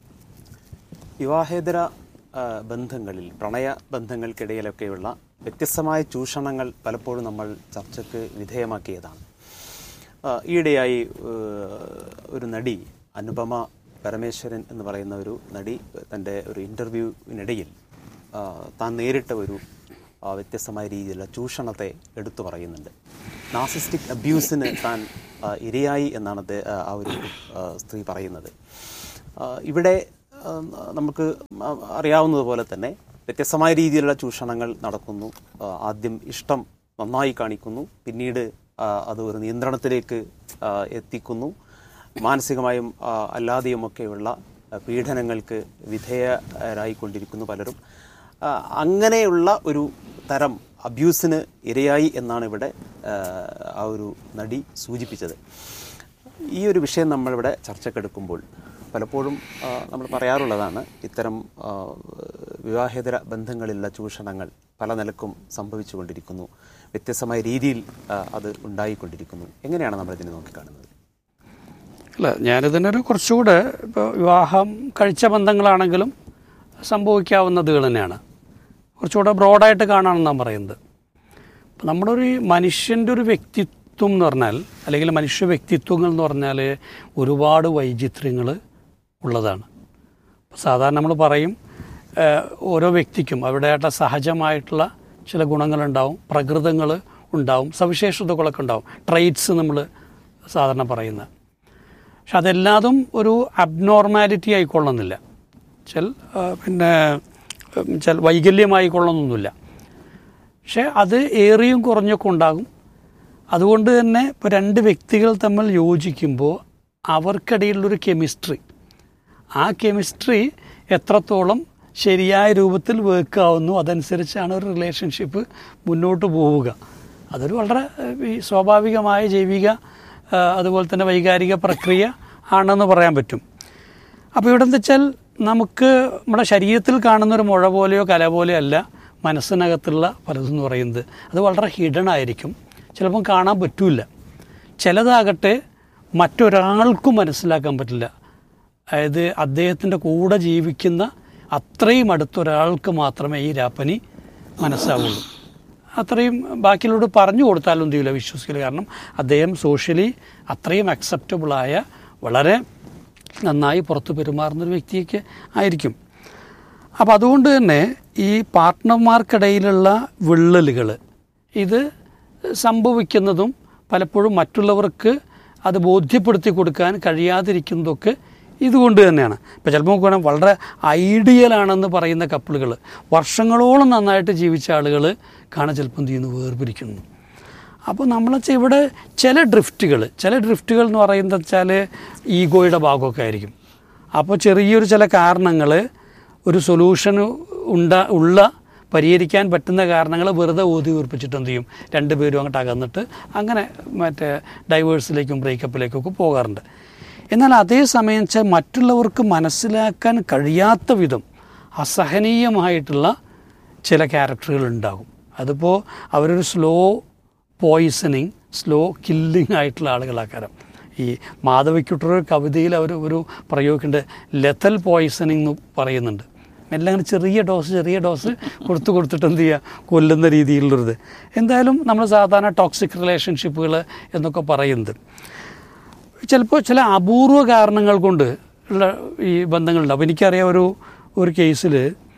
വിവാഹേതര ആ, ബന്ധങ്ങളിൽ പ്രണയ ബന്ധങ്ങൾക്കിടയിലൊക്കെയുള്ള വ്യത്യസ്തമായ ചൂഷണങ്ങൾ പലപ്പോഴും നമ്മൾ ചർച്ചയ്ക്ക് വിധേയമാക്കിയതാണ് ആ, ഈയിടെയായി ഏഹ്, ഒരു നടി അനുപമ പരമേശ്വരൻ എന്ന് പറയുന്ന ഒരു നടി തൻ്റെ ഒരു ഇൻ്റർവ്യൂവിനിടയിൽ താൻ നേരിട്ട ഒരു ആ, വ്യത്യസ്തമായ രീതിയിലുള്ള ചൂഷണത്തെ എടുത്തു പറയുന്നുണ്ട് നാസിസ്റ്റിക് അബ്യൂസിന് താൻ ആ, ഇരയായി എന്നാണ് അദ്ദേഹ- ആ, ആ ഒരു ആ, സ്ത്രീ പറയുന്നത് ആ, ഇവിടെ ആ, നമുക്ക് ആ, അറിയാവുന്നതുപോലെ തന്നെ വ്യത്യസ്തമായ രീതിയിലുള്ള ചൂഷണങ്ങൾ നടക്കുന്നു ആ, ആദ്യം ഇഷ്ടം നന്നായി കാണിക്കുന്നു പിന്നീട് ആ, അത് ഒരു നിയന്ത്രണത്തിലേക്ക് ആ, എത്തിക്കുന്നു മാനസികമായും ആ, അല്ലാതെയുമൊക്കെയുള്ള ആ, പീഡനങ്ങൾക്ക് വിധേയരായിക്കൊണ്ടിരിക്കുന്നു പലരും ആ, അങ്ങനെയുള്ള ഒരു തരം അബ്യൂസിന് ഇരയായി എന്നാണ് ഇവിടെ ആ, ആ ഒരു നടി സൂചിപ്പിച്ചത് ഈ ഒരു വിഷയം നമ്മളിവിടെ ചർച്ചക്കെടുക്കുമ്പോൾ പലപ്പോഴും ആ, നമ്മൾ പറയാറുള്ളതാണ് ഇത്തരം ആ, വിവാഹേതര ബന്ധങ്ങളിലുള്ള ചൂഷണങ്ങൾ പല നിലക്കും സംഭവിച്ചുകൊണ്ടിരിക്കുന്നു വ്യത്യസ്തമായ രീതിയിൽ ആ, അത് ഉണ്ടായിക്കൊണ്ടിരിക്കുന്നു എങ്ങനെയാണ് നമ്മൾ ഇതിനെ നോക്കിക്കാണുന്നത് അല്ല ഞാനിതിനൊരു കുറച്ചുകൂടെ ഇപ്പോൾ വിവാഹം കഴിച്ച ബന്ധങ്ങളാണെങ്കിലും സംഭവിക്കാവുന്നതുകൾ തന്നെയാണ് കുറച്ചുകൂടെ ബ്രോഡായിട്ട് കാണാമെന്ന് നാം പറയുന്നത് അപ്പം നമ്മുടെ ഒരു മനുഷ്യൻ്റെ ഒരു വ്യക്തിത്വം എന്ന് പറഞ്ഞാൽ അല്ലെങ്കിൽ മനുഷ്യ വ്യക്തിത്വങ്ങൾ എന്ന് പറഞ്ഞാൽ ഒരുപാട് വൈചിത്ര്യങ്ങൾ ഉള്ളതാണ് സാധാരണ നമ്മൾ പറയും ഏഹ്, ഓരോ വ്യക്തിക്കും അവരുടെയായിട്ടുള്ള സഹജമായിട്ടുള്ള ചില ഗുണങ്ങളുണ്ടാവും പ്രകൃതങ്ങൾ ഉണ്ടാവും സവിശേഷതകളൊക്കെ ഉണ്ടാവും ട്രൈറ്റ്സ് നമ്മൾ സാധാരണ പറയുന്നത് പക്ഷെ അതെല്ലാതും ഒരു അബ്നോർമാലിറ്റി ആയിക്കൊള്ളുന്നില്ല ചില ആ, പിന്നെ ഉം, ചില വൈകല്യമായിക്കൊള്ളുന്നൊന്നുമില്ല പക്ഷെ അത് ഏറിയും കുറഞ്ഞൊക്കെ ഉണ്ടാകും അതുകൊണ്ട് തന്നെ ഇപ്പോൾ രണ്ട് വ്യക്തികൾ തമ്മിൽ യോജിക്കുമ്പോൾ അവർക്കിടയിലുള്ളൊരു കെമിസ്ട്രി ആ കെമിസ്ട്രി എത്രത്തോളം ശരിയായ രൂപത്തിൽ വർക്ക് ആവുന്നു അതനുസരിച്ചാണ് ഒരു റിലേഷൻഷിപ്പ് മുന്നോട്ട് പോവുക അതൊരു വളരെ ഏഹ്, ഈ സ്വാഭാവികമായ ജൈവിക ആ, അതുപോലെ തന്നെ വൈകാരിക പ്രക്രിയ ആണെന്ന് പറയാൻ പറ്റും അപ്പോൾ ഇവിടെ എന്താ വെച്ചാൽ നമുക്ക് നമ്മുടെ ശരീരത്തിൽ കാണുന്ന ഒരു മുഴ പോലെയോ കല പോലെയോ അല്ല മനസ്സിനകത്തുള്ള പലതും എന്ന് പറയുന്നത് അത് വളരെ ഹിഡൺ ആയിരിക്കും ചിലപ്പം കാണാൻ പറ്റില്ല ചിലതാകട്ടെ മറ്റൊരാൾക്കും മനസ്സിലാക്കാൻ പറ്റില്ല അതായത് അദ്ദേഹത്തിൻ്റെ കൂടെ ജീവിക്കുന്ന അത്രയും അടുത്തൊരാൾക്ക് മാത്രമേ ഈ രാപ്പനി മനസ്സാവുള്ളൂ അത്രയും ബാക്കിയുള്ളവരോട് പറഞ്ഞു കൊടുത്താലും എന്ത് ചെയ്യില്ല വിശ്വസിക്കില്ല കാരണം അദ്ദേഹം സോഷ്യലി അത്രയും അക്സെപ്റ്റബിളായ വളരെ നന്നായി പുറത്ത് പെരുമാറുന്നൊരു വ്യക്തിയൊക്കെ ആയിരിക്കും അപ്പോൾ അതുകൊണ്ട് തന്നെ ഈ പാർട്ട്ണർമാർക്കിടയിലുള്ള വിള്ളലുകൾ ഇത് സംഭവിക്കുന്നതും പലപ്പോഴും മറ്റുള്ളവർക്ക് അത് ബോധ്യപ്പെടുത്തി കൊടുക്കാൻ കഴിയാതിരിക്കുന്നതൊക്കെ ഇതുകൊണ്ട് തന്നെയാണ് ഇപ്പോൾ ചിലപ്പോൾ നമുക്ക് വേണം വളരെ ഐഡിയലാണെന്ന് പറയുന്ന കപ്പിളുകൾ വർഷങ്ങളോളം നന്നായിട്ട് ജീവിച്ച ആളുകൾ കാണാൻ ചിലപ്പോൾ എന്ത് ചെയ്യുന്നു വേർപിരിക്കുന്നു അപ്പോൾ നമ്മൾ വെച്ചാൽ ഇവിടെ ചില ഡ്രിഫ്റ്റുകൾ ചില ഡ്രിഫ്റ്റുകൾ എന്ന് പറയുന്നത് വെച്ചാൽ ഈഗോയുടെ ഭാഗമൊക്കെ ആയിരിക്കും അപ്പോൾ ചെറിയൊരു ചില കാരണങ്ങൾ ഒരു സൊല്യൂഷൻ ഉണ്ട ഉള്ള പരിഹരിക്കാൻ പറ്റുന്ന കാരണങ്ങൾ വെറുതെ ഊതി വീർപ്പിച്ചിട്ട് എന്ത് ചെയ്യും രണ്ടുപേരും അങ്ങോട്ട് അകന്നിട്ട് അങ്ങനെ മറ്റേ ഡൈവേഴ്സിലേക്കും ബ്രേക്കപ്പിലേക്കും ഒക്കെ പോകാറുണ്ട് എന്നാൽ അതേസമയം വെച്ചാൽ മറ്റുള്ളവർക്ക് മനസ്സിലാക്കാൻ കഴിയാത്ത വിധം അസഹനീയമായിട്ടുള്ള ചില ക്യാരക്ടറുകൾ ഉണ്ടാകും അതിപ്പോൾ അവരൊരു സ്ലോ പോയിസണിങ് സ്ലോ കില്ലിംഗ് ആയിട്ടുള്ള ആളുകളാക്കാരം ഈ മാധവിക്കുട്ടർ കവിതയിൽ അവർ ഒരു പ്രയോഗിക്കുന്നുണ്ട് ലെത്തൽ പോയിസണിങ് എന്ന് പറയുന്നുണ്ട് എല്ലാം അങ്ങനെ ചെറിയ ഡോസ് ചെറിയ ഡോസ് കൊടുത്ത് കൊടുത്തിട്ട് എന്ത് ചെയ്യുക കൊല്ലുന്ന രീതിയിലുള്ളത് എന്തായാലും നമ്മൾ സാധാരണ ടോക്സിക് റിലേഷൻഷിപ്പുകൾ എന്നൊക്കെ പറയുന്നത് ചിലപ്പോൾ ചില അപൂർവ കാരണങ്ങൾ കൊണ്ട് ഉള്ള ഈ ബന്ധങ്ങളുണ്ട് അപ്പോൾ എനിക്കറിയാം ഒരു ഒരു കേസിൽ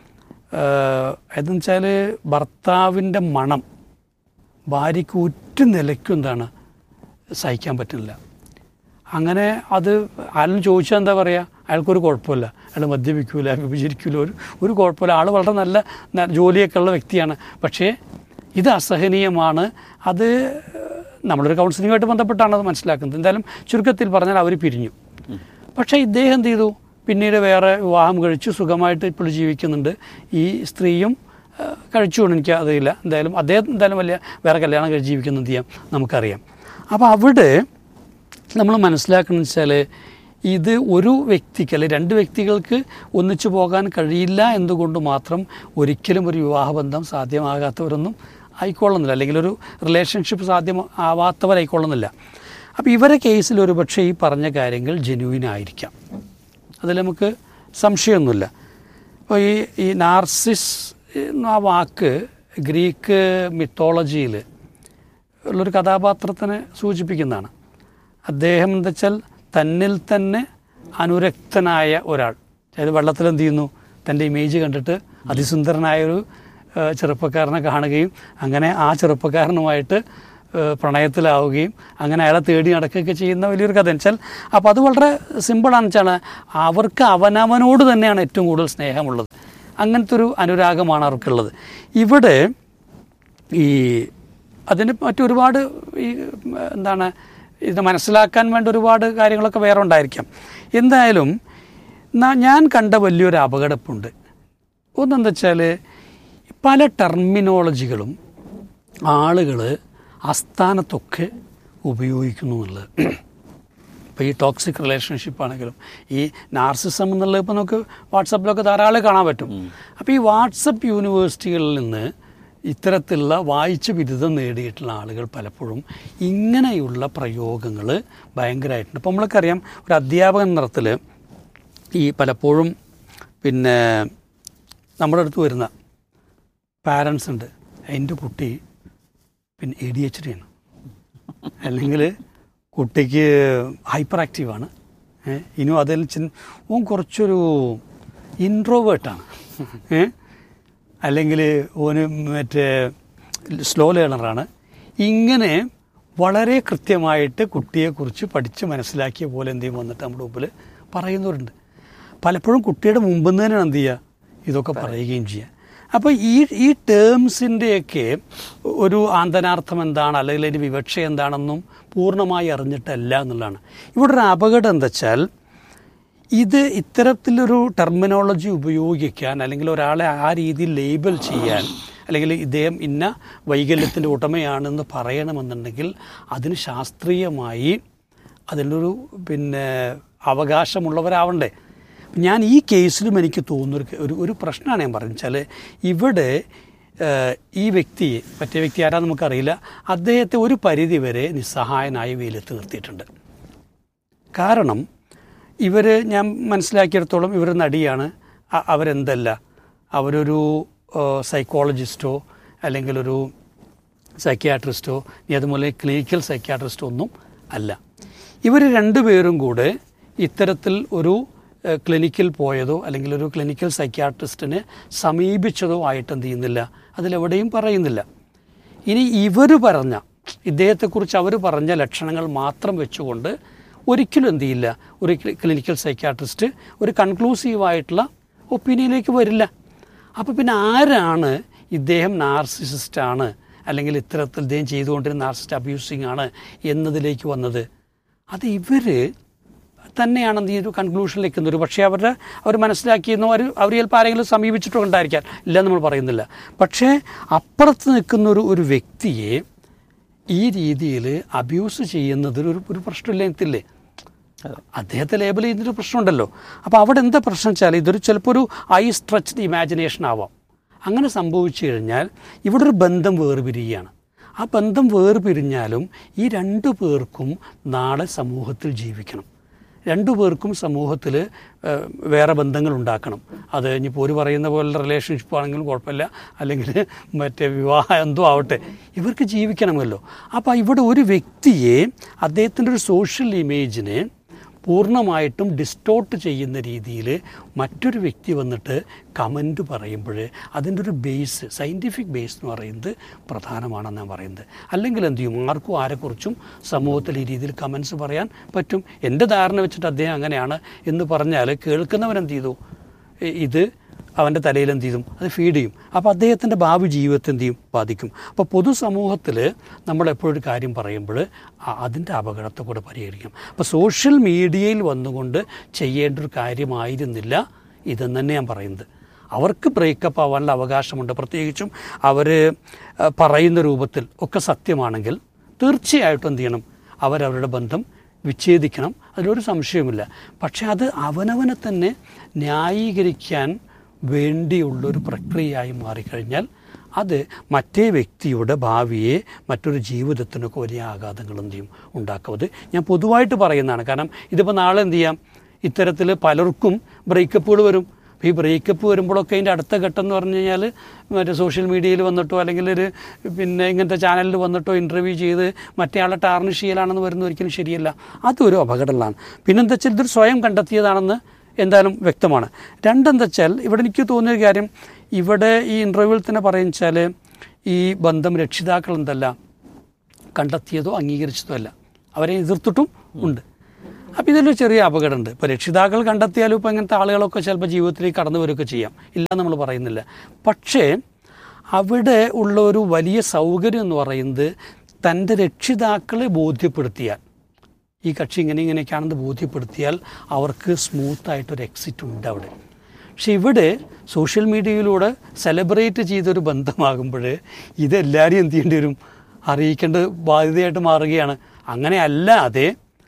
അതെന്ന് വെച്ചാൽ ഭർത്താവിൻ്റെ മണം ഭാര്യയ്ക്ക് ഒറ്റ നിലയ്ക്കും എന്താണ് സഹിക്കാൻ പറ്റുന്നില്ല അങ്ങനെ അത് ആരും ചോദിച്ചാൽ എന്താ പറയുക അയാൾക്കൊരു കുഴപ്പമില്ല അയാൾ മദ്യപിക്കൂല വിഭജിക്കൂല ഒരു ഒരു കുഴപ്പമില്ല ആൾ വളരെ നല്ല ന- ജോലിയൊക്കെ ഉള്ള വ്യക്തിയാണ് പക്ഷേ ഇത് അസഹനീയമാണ് അത് നമ്മളൊരു കൗൺസിലിങ്ങുമായിട്ട് ബന്ധപ്പെട്ടാണ് അത് മനസ്സിലാക്കുന്നത് എന്തായാലും ചുരുക്കത്തിൽ പറഞ്ഞാൽ അവർ പിരിഞ്ഞു പക്ഷേ ഇദ്ദേഹം എന്ത് ചെയ്തു പിന്നീട് വേറെ വിവാഹം കഴിച്ചു സുഖമായിട്ട് ഇപ്പോൾ ജീവിക്കുന്നുണ്ട് ഈ സ്ത്രീയും ആ, കഴിച്ചുകൊണ്ട് എനിക്ക് അറിയില്ല എന്തായാലും അദ്ദേഹം എന്തായാലും വലിയ വേറെ കല്യാണം കഴിച്ച് ജീവിക്കുന്ന എന്ത് ചെയ്യാം നമുക്കറിയാം അപ്പോൾ അവിടെ നമ്മൾ മനസ്സിലാക്കുന്നത് വെച്ചാൽ ഇത് ഒരു വ്യക്തിക്ക് അല്ലെങ്കിൽ രണ്ട് വ്യക്തികൾക്ക് ഒന്നിച്ചു പോകാൻ കഴിയില്ല എന്നുകൊണ്ട് മാത്രം ഒരിക്കലും ഒരു വിവാഹബന്ധം സാധ്യമാകാത്തവരൊന്നും ആയിക്കൊള്ളുന്നില്ല അല്ലെങ്കിൽ ഒരു റിലേഷൻഷിപ്പ് സാധ്യം ആവാത്തവരായിക്കൊള്ളുന്നില്ല അപ്പോൾ ഇവരെ കേസിൽ ഒരു പക്ഷേ ഈ പറഞ്ഞ കാര്യങ്ങൾ ജെന്യൂൻ ആയിരിക്കാം അതിൽ നമുക്ക് സംശയമൊന്നുമില്ല അപ്പോൾ ഈ ഈ നാർസിസ് എന്ന ആ വാക്ക് ഗ്രീക്ക് മിത്തോളജിയിൽ ഉള്ളൊരു കഥാപാത്രത്തിനെ സൂചിപ്പിക്കുന്നതാണ് അദ്ദേഹം എന്താ വെച്ചാൽ തന്നിൽ തന്നെ അനുരക്തനായ ഒരാൾ അതായത് വെള്ളത്തിൽ എന്ത് ചെയ്യുന്നു തൻ്റെ ഇമേജ് കണ്ടിട്ട് അതിസുന്ദരനായ ഒരു ആ, ചെറുപ്പക്കാരനെ കാണുകയും അങ്ങനെ ആ ചെറുപ്പക്കാരനുമായിട്ട് ഏഹ് പ്രണയത്തിലാവുകയും അങ്ങനെ അയാളെ തേടി നടക്കുകയൊക്കെ ചെയ്യുന്ന വലിയൊരു കഥ വെച്ചാൽ അപ്പോൾ അത് വളരെ സിമ്പിളാണെന്ന് വെച്ചാൽ അവർക്ക് അവനവനോട് തന്നെയാണ് ഏറ്റവും കൂടുതൽ സ്നേഹമുള്ളത് അങ്ങനത്തെ ഒരു അനുരാഗമാണ് അവർക്കുള്ളത് ഇവിടെ ഈ അതിന് മറ്റൊരുപാട് ഈ എന്താണ് ഇത് മനസ്സിലാക്കാൻ വേണ്ട ഒരുപാട് കാര്യങ്ങളൊക്കെ വേറെ ഉണ്ടായിരിക്കാം എന്തായാലും ന- ഞാൻ കണ്ട വലിയൊരു അപകടപ്പുണ്ട് ഒന്നെന്താ വെച്ചാൽ പല ടെർമിനോളജികളും ആളുകൾ അസ്ഥാനത്തൊക്കെ ഉപയോഗിക്കുന്നു എന്നുള്ളത് ഇപ്പോൾ ഈ ടോക്സിക് റിലേഷൻഷിപ്പ് ആണെങ്കിലും ഈ നാർസിസം എന്നുള്ളത് ഇപ്പോൾ നമുക്ക് വാട്സപ്പിലൊക്കെ ധാരാളം കാണാൻ പറ്റും അപ്പോൾ ഈ വാട്സപ്പ് യൂണിവേഴ്സിറ്റികളിൽ നിന്ന് ഇത്തരത്തിലുള്ള വായിച്ച് ബിരുദം നേടിയിട്ടുള്ള ആളുകൾ പലപ്പോഴും ഇങ്ങനെയുള്ള പ്രയോഗങ്ങൾ ഭയങ്കരമായിട്ടുണ്ട് ഇപ്പോൾ നമ്മൾക്കറിയാം ഒരു അധ്യാപകൻ നിറത്തിൽ ഈ പലപ്പോഴും പിന്നെ നമ്മുടെ അടുത്ത് വരുന്ന പാരൻസ് ഉണ്ട് എൻ്റെ കുട്ടി പിന്നെ എ ഡി എച്ച് ഡി ആണ് അല്ലെങ്കിൽ കുട്ടിക്ക് ഹൈപ്പർ ആക്റ്റീവാണ് ഇനിയും അതിൽ ചിൻ ഓൻ കുറച്ചൊരു ഇൻട്രോവേർട്ടാണ് അല്ലെങ്കിൽ ഓന് മറ്റേ സ്ലോ ലേണറാണ് ഇങ്ങനെ വളരെ കൃത്യമായിട്ട് കുട്ടിയെക്കുറിച്ച് പഠിച്ച് മനസ്സിലാക്കിയ പോലെ എന്തെങ്കിലും വന്നിട്ട് നമ്മുടെ മുമ്പിൽ പറയുന്നവരുണ്ട് പലപ്പോഴും കുട്ടിയുടെ മുമ്പ് നിന്ന് തന്നെയാണ് എന്ത് ചെയ്യുക ഇതൊക്കെ പറയുകയും ചെയ്യുക അപ്പോൾ ഈ ഈ ടേംസിൻ്റെയൊക്കെ ഒരു ആന്തനാർത്ഥം എന്താണ് അല്ലെങ്കിൽ അതിൻ്റെ വിവക്ഷ എന്താണെന്നും പൂർണ്ണമായി അറിഞ്ഞിട്ടല്ല എന്നുള്ളതാണ് ഇവിടെ ഒരു അപകടം എന്താ വെച്ചാൽ ഇത് ഇത്തരത്തിലൊരു ടെർമിനോളജി ഉപയോഗിക്കാൻ അല്ലെങ്കിൽ ഒരാളെ ആ രീതിയിൽ ലേബൽ ചെയ്യാൻ അല്ലെങ്കിൽ ഇദ്ദേഹം ഇന്ന വൈകല്യത്തിൻ്റെ ഉടമയാണെന്ന് പറയണമെന്നുണ്ടെങ്കിൽ അതിന് ശാസ്ത്രീയമായി അതിലൊരു പിന്നെ അവകാശമുള്ളവരാവണ്ടേ ഞാൻ ഈ കേസിലും എനിക്ക് തോന്നുന്നൊരു ഒരു ഒരു പ്രശ്നമാണ് ഞാൻ പറഞ്ഞത് വെച്ചാൽ ഇവിടെ ഏഹ്, ഈ വ്യക്തി മറ്റേ വ്യക്തി ആരാന്ന് നമുക്കറിയില്ല അദ്ദേഹത്തെ ഒരു പരിധി വരെ നിസ്സഹായനായി വെയിലത്ത് നിർത്തിയിട്ടുണ്ട് കാരണം ഇവർ ഞാൻ മനസ്സിലാക്കിയിടത്തോളം ഇവർ നടിയാണ് അ- അവരെന്തല്ല അവരൊരു സൈക്കോളജിസ്റ്റോ അല്ലെങ്കിൽ ഒരു സൈക്യാട്രിസ്റ്റോ ഇനി അതുപോലെ ക്ലിനിക്കൽ സൈക്യാട്രിസ്റ്റോ ഒന്നും അല്ല ഇവർ രണ്ടുപേരും കൂടെ ഇത്തരത്തിൽ ഒരു ഏഹ്, ക്ലിനിക്കിൽ പോയതോ അല്ലെങ്കിൽ ഒരു ക്ലിനിക്കൽ സൈക്യാട്രിസ്റ്റിനെ സമീപിച്ചതോ ആയിട്ട് എന്ത് ചെയ്യുന്നില്ല അതിലെവിടെയും പറയുന്നില്ല ഇനി ഇവർ പറഞ്ഞ ഇദ്ദേഹത്തെക്കുറിച്ച് അവർ പറഞ്ഞ ലക്ഷണങ്ങൾ മാത്രം വെച്ചുകൊണ്ട് ഒരിക്കലും എന്ത് ചെയ്യില്ല ഒരു ക്ലി- ക്ലിനിക്കൽ സൈക്യാട്രിസ്റ്റ് ഒരു കൺക്ലൂസീവായിട്ടുള്ള ഒപ്പീനിയനിലേക്ക് വരില്ല അപ്പോൾ പിന്നെ ആരാണ് ഇദ്ദേഹം നാർസിസിസ്റ്റ് ആണ് അല്ലെങ്കിൽ ഇത്തരത്തിൽ ഇദ്ദേഹം ചെയ്തുകൊണ്ടിരുന്ന നാർസിസ്റ്റ് അബ്യൂസിങ് ആണ് എന്നതിലേക്ക് വന്നത് അത് ഇവർ തന്നെയാണെന്ന് ഈ ഒരു കൺക്ലൂഷനിലേക്ക് എത്തുന്നത് പക്ഷേ അവരുടെ അവർ മനസ്സിലാക്കിയെന്നോ അവർ അവർ ചിലപ്പോൾ ആരെങ്കിലും സമീപിച്ചിട്ടോ ഉണ്ടായിരിക്കാം ഇല്ല നമ്മൾ പറയുന്നില്ല പക്ഷേ അപ്പുറത്ത് നിൽക്കുന്ന ഒരു ഒരു വ്യക്തിയെ ഈ രീതിയിൽ അബ്യൂസ് ചെയ്യുന്നതിൽ ഒരു ഒരു പ്രശ്നമില്ല അദ്ദേഹത്തെ ലേബൽ ചെയ്യുന്നൊരു പ്രശ്നമുണ്ടല്ലോ അപ്പോൾ അവിടെ എന്താ പ്രശ്നം വെച്ചാൽ ഇതൊരു ചിലപ്പോൾ ഒരു ഐ സ്ട്രെച്ച്ഡ് ഇമാജിനേഷൻ ആവാം അങ്ങനെ സംഭവിച്ചു കഴിഞ്ഞാൽ ഇവിടെ ഒരു ബന്ധം വേർപിരിയുകയാണ് ആ ബന്ധം വേർപിരിഞ്ഞാലും ഈ രണ്ടു പേർക്കും നാളെ സമൂഹത്തിൽ ജീവിക്കണം രണ്ടു പേർക്കും സമൂഹത്തിൽ വേറെ ബന്ധങ്ങൾ ഉണ്ടാക്കണം അത് ഇനിയിപ്പോൾ ഒരു പറയുന്ന പോലെ റിലേഷൻഷിപ്പ് ആണെങ്കിലും കുഴപ്പമില്ല അല്ലെങ്കിൽ മറ്റേ വിവാഹം എന്തോ ആവട്ടെ ഇവർക്ക് ജീവിക്കണമല്ലോ അപ്പോൾ ഇവിടെ ഒരു വ്യക്തിയെ അദ്ദേഹത്തിൻ്റെ ഒരു സോഷ്യൽ ഇമേജിനെ പൂർണ്ണമായിട്ടും ഡിസ്റ്റോർട്ട് ചെയ്യുന്ന രീതിയിൽ മറ്റൊരു വ്യക്തി വന്നിട്ട് കമൻറ്റ് പറയുമ്പോൾ അതിൻ്റെ ഒരു ബേസ് സയൻറ്റിഫിക് ബേസ് എന്ന് പറയുന്നത് പ്രധാനമാണെന്ന് ഞാൻ പറയുന്നത് അല്ലെങ്കിൽ എന്ത് ചെയ്യും ആർക്കും ആരെക്കുറിച്ചും സമൂഹത്തിൽ ഈ രീതിയിൽ കമൻസ് പറയാൻ പറ്റും എൻ്റെ ധാരണ വെച്ചിട്ട് അദ്ദേഹം അങ്ങനെയാണ് എന്ന് പറഞ്ഞാൽ കേൾക്കുന്നവൻ എന്ത് ചെയ്തു ഇ- ഇത് അവൻ്റെ തലയിൽ എന്ത് ചെയ്യും അത് ഫീഡ് ചെയ്യും അപ്പോൾ അദ്ദേഹത്തിൻ്റെ ഭാവി ജീവിതത്തെ എന്ത് ചെയ്യും ബാധിക്കും അപ്പോൾ പൊതുസമൂഹത്തിൽ നമ്മൾ എപ്പോഴും ഒരു കാര്യം പറയുമ്പോൾ അ- അതിൻ്റെ അപകടത്തെ കൂടെ പരിഹരിക്കണം അപ്പോൾ സോഷ്യൽ മീഡിയയിൽ വന്നുകൊണ്ട് ചെയ്യേണ്ട ഒരു കാര്യമായിരുന്നില്ല ഇതെന്ന് തന്നെ ഞാൻ പറയുന്നത് അവർക്ക് ബ്രേക്കപ്പ് ആവാനുള്ള അവകാശമുണ്ട് പ്രത്യേകിച്ചും അവർ പറയുന്ന രൂപത്തിൽ ഒക്കെ സത്യമാണെങ്കിൽ തീർച്ചയായിട്ടും എന്ത് ചെയ്യണം അവരവരുടെ ബന്ധം വിച്ഛേദിക്കണം അതിലൊരു സംശയവുമില്ല പക്ഷെ അത് അവനവനെ തന്നെ ന്യായീകരിക്കാൻ വേണ്ടിയുള്ളൊരു പ്രക്രിയയായി മാറിക്കഴിഞ്ഞാൽ അത് മറ്റേ വ്യക്തിയുടെ ഭാവിയെ മറ്റൊരു ജീവിതത്തിനൊക്കെ വലിയ ആഘാതങ്ങൾ എന്ത് ചെയ്യും ഉണ്ടാക്കും അത് ഞാൻ പൊതുവായിട്ട് പറയുന്നതാണ് കാരണം ഇതിപ്പോൾ നാളെ എന്ത് ചെയ്യാം ഇത്തരത്തിൽ പലർക്കും ബ്രേക്കപ്പുകൾ വരും അപ്പോൾ ഈ ബ്രേക്കപ്പ് വരുമ്പോഴൊക്കെ അതിൻ്റെ അടുത്ത ഘട്ടം എന്ന് പറഞ്ഞു കഴിഞ്ഞാൽ മറ്റേ സോഷ്യൽ മീഡിയയിൽ വന്നിട്ടോ അല്ലെങ്കിൽ ഒരു പിന്നെ ഇങ്ങനത്തെ ചാനലിൽ വന്നിട്ടോ ഇൻ്റർവ്യൂ ചെയ്ത് മറ്റേ ആളെ ടാർണിഷ് ചെയ്യലാണെന്ന് വരുന്നത് ഒരിക്കലും ശരിയല്ല അതൊരു അപകടമാണ് പിന്നെന്താ വെച്ചാൽ ഇതൊരു സ്വയം കണ്ടെത്തിയതാണെന്ന് എന്തായാലും വ്യക്തമാണ് രണ്ടെന്താ വെച്ചാൽ ഇവിടെ എനിക്ക് തോന്നിയ കാര്യം ഇവിടെ ഈ ഇൻ്റർവ്യൂവിൽ തന്നെ പറയുക വെച്ചാൽ ഈ ബന്ധം രക്ഷിതാക്കൾ എന്തല്ല കണ്ടെത്തിയതോ അംഗീകരിച്ചതോ അല്ല അവരെ എതിർത്തിട്ടും ഉണ്ട് അപ്പം ഇതിലൊരു ചെറിയ അപകടമുണ്ട് ഇപ്പോൾ രക്ഷിതാക്കൾ കണ്ടെത്തിയാലും ഇപ്പോൾ ഇങ്ങനത്തെ ആളുകളൊക്കെ ചിലപ്പോൾ ജീവിതത്തിലേക്ക് കടന്നു വരികയൊക്കെ ചെയ്യാം ഇല്ല നമ്മൾ പറയുന്നില്ല പക്ഷേ അവിടെ ഉള്ള ഒരു വലിയ സൗകര്യം എന്ന് പറയുന്നത് തൻ്റെ രക്ഷിതാക്കളെ ബോധ്യപ്പെടുത്തിയാൽ ഈ കക്ഷി ഇങ്ങനെ ഇങ്ങനെയൊക്കെയാണെന്ന് ബോധ്യപ്പെടുത്തിയാൽ അവർക്ക് സ്മൂത്തായിട്ടൊരു എക്സിറ്റ് ഉണ്ട് അവിടെ പക്ഷെ ഇവിടെ സോഷ്യൽ മീഡിയയിലൂടെ സെലിബ്രേറ്റ് ചെയ്തൊരു ബന്ധമാകുമ്പോൾ ഇതെല്ലാവരും എന്ത് ചെയ്യേണ്ടി വരും അറിയിക്കേണ്ട ബാധ്യതയായിട്ട് മാറുകയാണ് അങ്ങനെ അല്ലാതെ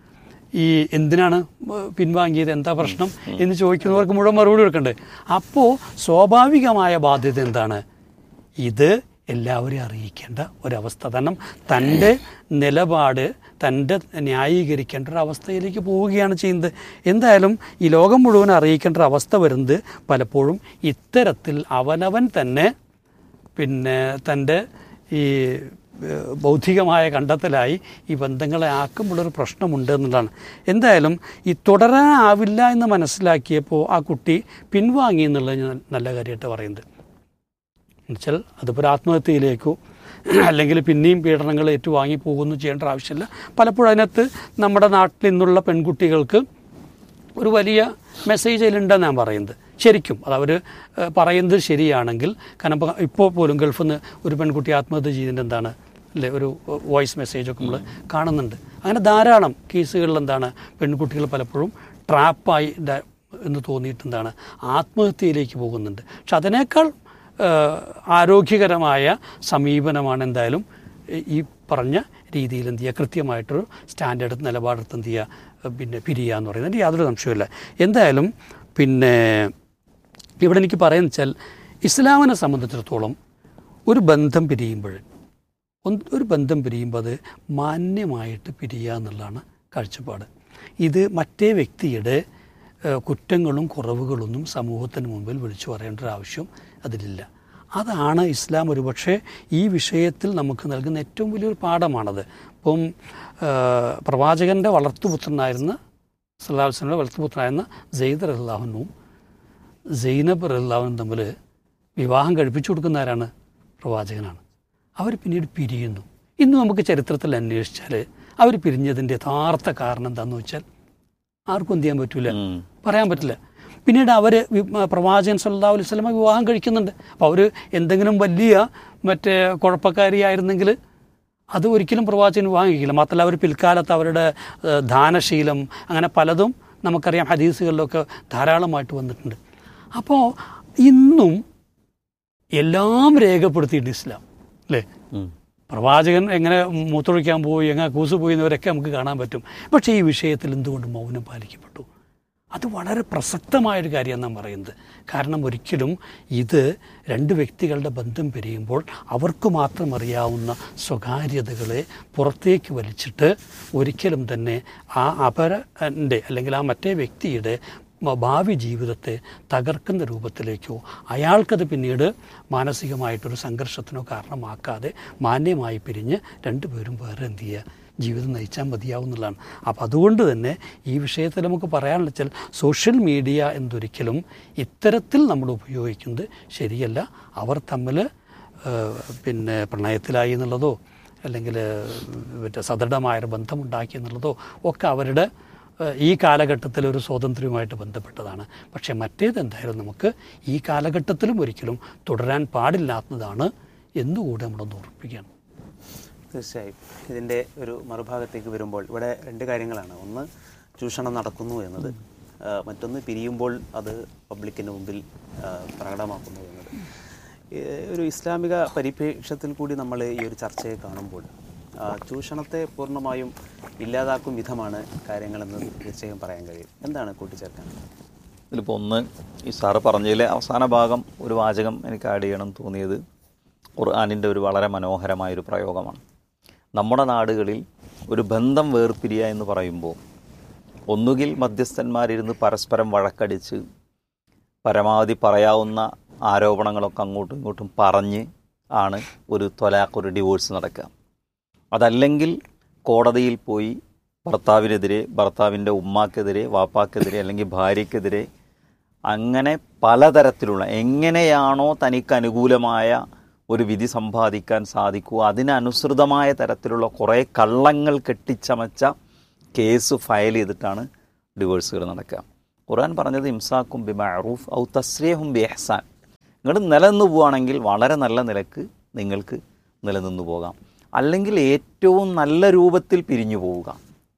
ഈ എന്തിനാണ് പിൻവാങ്ങിയത് എന്താ പ്രശ്നം എന്ന് ചോദിക്കുന്നവർക്ക് മുഴുവൻ മറുപടി കൊടുക്കണ്ടേ അപ്പോൾ സ്വാഭാവികമായ ബാധ്യത എന്താണ് ഇത് എല്ലാവരെയും അറിയിക്കേണ്ട ഒരവസ്ഥ കാരണം തൻ്റെ നിലപാട് തൻ്റെ ന്യായീകരിക്കേണ്ട ഒരു അവസ്ഥയിലേക്ക് പോവുകയാണ് ചെയ്യുന്നത് എന്തായാലും ഈ ലോകം മുഴുവൻ അറിയിക്കേണ്ട ഒരു അവസ്ഥ വരുന്നത് പലപ്പോഴും ഇത്തരത്തിൽ അവനവൻ തന്നെ പിന്നെ തൻ്റെ ഈ ഏഹ്, ബൗദ്ധികമായ കണ്ടെത്തലായി ഈ ബന്ധങ്ങളെ ആക്കുമ്പോഴൊരു പ്രശ്നമുണ്ട് എന്നുള്ളതാണ് എന്തായാലും ഈ തുടരാനാവില്ല എന്ന് മനസ്സിലാക്കിയപ്പോൾ ആ കുട്ടി പിൻവാങ്ങി എന്നുള്ളത് ഞാൻ നല്ല കാര്യമായിട്ട് പറയുന്നത് എന്നുവെച്ചാൽ അതിപ്പോൾ ഒരു ആത്മഹത്യയിലേക്കോ അല്ലെങ്കിൽ പിന്നെയും പീഡനങ്ങൾ ഏറ്റുവാങ്ങി പോകുന്നു ചെയ്യേണ്ട ആവശ്യമില്ല പലപ്പോഴും അതിനകത്ത് നമ്മുടെ നാട്ടിൽ നിന്നുള്ള പെൺകുട്ടികൾക്ക് ഒരു വലിയ മെസ്സേജ് അതിലുണ്ടെന്ന് ഞാൻ പറയുന്നത് ശരിക്കും അത് അവർ പറയുന്നത് ശരിയാണെങ്കിൽ കാരണം ഇപ്പോൾ ഇപ്പോൾ പോലും ഗൾഫിൽ നിന്ന് ഒരു പെൺകുട്ടി ആത്മഹത്യ ചെയ്തതിൻ്റെ എന്താണ് അല്ലേ ഒരു വോയിസ് മെസ്സേജൊക്കെ നമ്മൾ കാണുന്നുണ്ട് അങ്ങനെ ധാരാളം കേസുകളിൽ എന്താണ് പെൺകുട്ടികൾ പലപ്പോഴും ട്രാപ്പായി ഇതാ- എന്ന് തോന്നിയിട്ട് എന്താണ് ആത്മഹത്യയിലേക്ക് പോകുന്നുണ്ട് പക്ഷെ അതിനേക്കാൾ ഏഹ്, ആരോഗ്യകരമായ സമീപനമാണ് എന്തായാലും ഈ പറഞ്ഞ രീതിയിൽ എന്ത് ചെയ്യുക കൃത്യമായിട്ടൊരു സ്റ്റാൻഡേർഡ് നിലപാടെടുത്ത് എന്ത് ചെയ്യുക ഏഹ്, പിന്നെ പിരിയുക എന്ന് പറയുന്നത് യാതൊരു സംശയമില്ല എന്തായാലും പിന്നെ ഇവിടെ എനിക്ക് പറയാന്ന് വെച്ചാൽ ഇസ്ലാമിനെ സംബന്ധിച്ചിടത്തോളം ഒരു ബന്ധം പിരിയുമ്പോൾ ഒന്ന് ഒരു ബന്ധം പിരിയുമ്പോൾ അത് മാന്യമായിട്ട് പിരിയുക എന്നുള്ളതാണ് കാഴ്ചപ്പാട് ഇത് മറ്റേ വ്യക്തിയുടെ ഏഹ്, കുറ്റങ്ങളും കുറവുകളൊന്നും സമൂഹത്തിന് മുമ്പിൽ വിളിച്ചു പറയേണ്ട ഒരു ആവശ്യം അതിലില്ല അതാണ് ഇസ്ലാം ഒരുപക്ഷെ ഈ വിഷയത്തിൽ നമുക്ക് നൽകുന്ന ഏറ്റവും വലിയൊരു പാഠമാണത് ഇപ്പം ഏഹ്, പ്രവാചകൻ്റെ വളർത്തുപുത്രനായിരുന്ന സല്ലാസ്ലമിൻ്റെ വളർത്തുപുത്രനായിരുന്ന സെയ്ദ് റഹ്ലാഹുനും സൈനബ് റഹ്ലാഹുനും തമ്മിൽ വിവാഹം കഴിപ്പിച്ചു കൊടുക്കുന്ന ആരാണ് പ്രവാചകനാണ് അവർ പിന്നീട് പിരിയുന്നു ഇന്ന് നമുക്ക് ചരിത്രത്തിൽ അന്വേഷിച്ചാൽ അവർ പിരിഞ്ഞതിൻ്റെ യഥാർത്ഥ കാരണം എന്താണെന്ന് വെച്ചാൽ ആർക്കും എന്ത് ചെയ്യാൻ പറ്റില്ല ഉം. പറയാൻ പറ്റില്ല പിന്നീട് അവർ പ്രവാചകൻ സല്ലാ അലൈഹി സ്വലമ വിവാഹം കഴിക്കുന്നുണ്ട് അപ്പോൾ അവർ എന്തെങ്കിലും വലിയ മറ്റേ കുഴപ്പക്കാരിയായിരുന്നെങ്കിൽ അത് ഒരിക്കലും പ്രവാചകൻ വിവാഹം കഴിക്കില്ല മാത്രമല്ല അവർ പിൽക്കാലത്ത് അവരുടെ ഏഹ്, ദാനശീലം അങ്ങനെ പലതും നമുക്കറിയാം ഹദീസുകളിലൊക്കെ ധാരാളമായിട്ട് വന്നിട്ടുണ്ട് അപ്പോൾ ഇന്നും എല്ലാം രേഖപ്പെടുത്തിയിട്ടുണ്ട് ഇസ്ലാം അല്ലേ ഉം. പ്രവാചകൻ എങ്ങനെ മൂത്രമൊഴിക്കാൻ പോയി എങ്ങനെ കൂസ് പോയി എന്നവരൊക്കെ നമുക്ക് കാണാൻ പറ്റും പക്ഷേ ഈ വിഷയത്തിൽ എന്തുകൊണ്ട് മൗനം പാലിക്കപ്പെട്ടു അത് വളരെ പ്രസക്തമായൊരു കാര്യമാണ് നാം പറയുന്നത് കാരണം ഒരിക്കലും ഇത് രണ്ട് വ്യക്തികളുടെ ബന്ധം പിരിയുമ്പോൾ അവർക്ക് മാത്രം അറിയാവുന്ന സ്വകാര്യതകളെ പുറത്തേക്ക് വലിച്ചിട്ട് ഒരിക്കലും തന്നെ ആ അപരൻ്റെ അല്ലെങ്കിൽ ആ മറ്റേ വ്യക്തിയുടെ മ- ഭാവി ജീവിതത്തെ തകർക്കുന്ന രൂപത്തിലേക്കോ അയാൾക്കത് പിന്നീട് മാനസികമായിട്ടൊരു സംഘർഷത്തിനോ കാരണമാക്കാതെ മാന്യമായി പിരിഞ്ഞ് രണ്ടുപേരും വേറെ എന്ത് ചെയ്യുക ജീവിതം നയിച്ചാൽ മതിയാവുന്നതാണ് അപ്പോൾ അതുകൊണ്ട് തന്നെ ഈ വിഷയത്തിൽ നമുക്ക് പറയാനുള്ള വെച്ചാൽ സോഷ്യൽ മീഡിയ എന്തൊരിക്കലും ഇത്തരത്തിൽ നമ്മൾ ഉപയോഗിക്കുന്നത് ശരിയല്ല അവർ തമ്മിൽ ഏഹ്, പിന്നെ പ്രണയത്തിലായി എന്നുള്ളതോ അല്ലെങ്കിൽ മറ്റേ സദൃഢമായൊരു ബന്ധമുണ്ടാക്കി എന്നുള്ളതോ ഒക്കെ അവരുടെ ഏഹ്, ഈ കാലഘട്ടത്തിൽ ഒരു സ്വാതന്ത്ര്യവുമായിട്ട് ബന്ധപ്പെട്ടതാണ് പക്ഷേ മറ്റേത് എന്തായാലും നമുക്ക് ഈ കാലഘട്ടത്തിലും ഒരിക്കലും തുടരാൻ പാടില്ലാത്തതാണ് എന്നുകൂടെ നമ്മളൊന്ന് ഓർപ്പിക്കുകയാണ് തീർച്ചയായും ഇതിൻ്റെ ഒരു മറുഭാഗത്തേക്ക് വരുമ്പോൾ ഇവിടെ രണ്ട് കാര്യങ്ങളാണ് ഒന്ന് ചൂഷണം നടക്കുന്നു എന്നത് ആ, മറ്റൊന്ന് പിരിയുമ്പോൾ അത് പബ്ലിക്കിന് മുമ്പിൽ ആ, പ്രകടമാക്കുന്നു എന്നത് ഈ ഒരു ഇസ്ലാമിക പരിപ്രേക്ഷ്യത്തിൽ കൂടി നമ്മൾ ഈ ഒരു ചർച്ചയെ കാണുമ്പോൾ ആ, ചൂഷണത്തെ പൂർണ്ണമായും ഇല്ലാതാക്കും വിധമാണ് കാര്യങ്ങളെന്ന് തീർച്ചയായും പറയാൻ കഴിയും എന്താണ് കൂട്ടിച്ചേർക്കാൻ ഇതിലിപ്പോൾ ഒന്ന് ഈ സാറ് പറഞ്ഞതിലെ അവസാന ഭാഗം ഒരു വാചകം എനിക്ക് ആഡ് ചെയ്യണം തോന്നിയത് ഖുർആാനിൻ്റെ ഒരു വളരെ മനോഹരമായൊരു പ്രയോഗമാണ് നമ്മുടെ നാടുകളിൽ ഒരു ബന്ധം വേർപിരിയുക എന്ന് പറയുമ്പോൾ ഒന്നുകിൽ മധ്യസ്ഥന്മാരിരുന്ന് പരസ്പരം വഴക്കടിച്ച് പരമാവധി പറയാവുന്ന ആരോപണങ്ങളൊക്കെ അങ്ങോട്ടും ഇങ്ങോട്ടും പറഞ്ഞ് ആണ് ഒരു തൊലാഖ് ഒരു ഡിവോഴ്സ് നടക്കുക അതല്ലെങ്കിൽ കോടതിയിൽ പോയി ഭർത്താവിനെതിരെ ഭർത്താവിൻ്റെ ഉമ്മാക്കെതിരെ വാപ്പാക്കെതിരെ അല്ലെങ്കിൽ ഭാര്യയ്ക്കെതിരെ അങ്ങനെ പലതരത്തിലുള്ള എങ്ങനെയാണോ തനിക്ക് അനുകൂലമായ ഒരു വിധി സമ്പാദിക്കാൻ സാധിക്കൂ അതിനനുസൃതമായ തരത്തിലുള്ള കുറേ കള്ളങ്ങൾ കെട്ടിച്ചമച്ച കേസ് ഫയൽ ചെയ്തിട്ടാണ് ഡിവോഴ്സുകൾ നടക്കുക ഖുർആൻ പറഞ്ഞത് ഇംസാക്കും ബി മഅറൂഫ് ഔ തസ്രീഹും ബി എഹ്സാൻ നിങ്ങൾ നിലനിന്ന് പോവുകയാണെങ്കിൽ വളരെ നല്ല നിലക്ക് നിങ്ങൾക്ക് നിലനിന്ന് പോകാം അല്ലെങ്കിൽ ഏറ്റവും നല്ല രൂപത്തിൽ പിരിഞ്ഞു പോവുക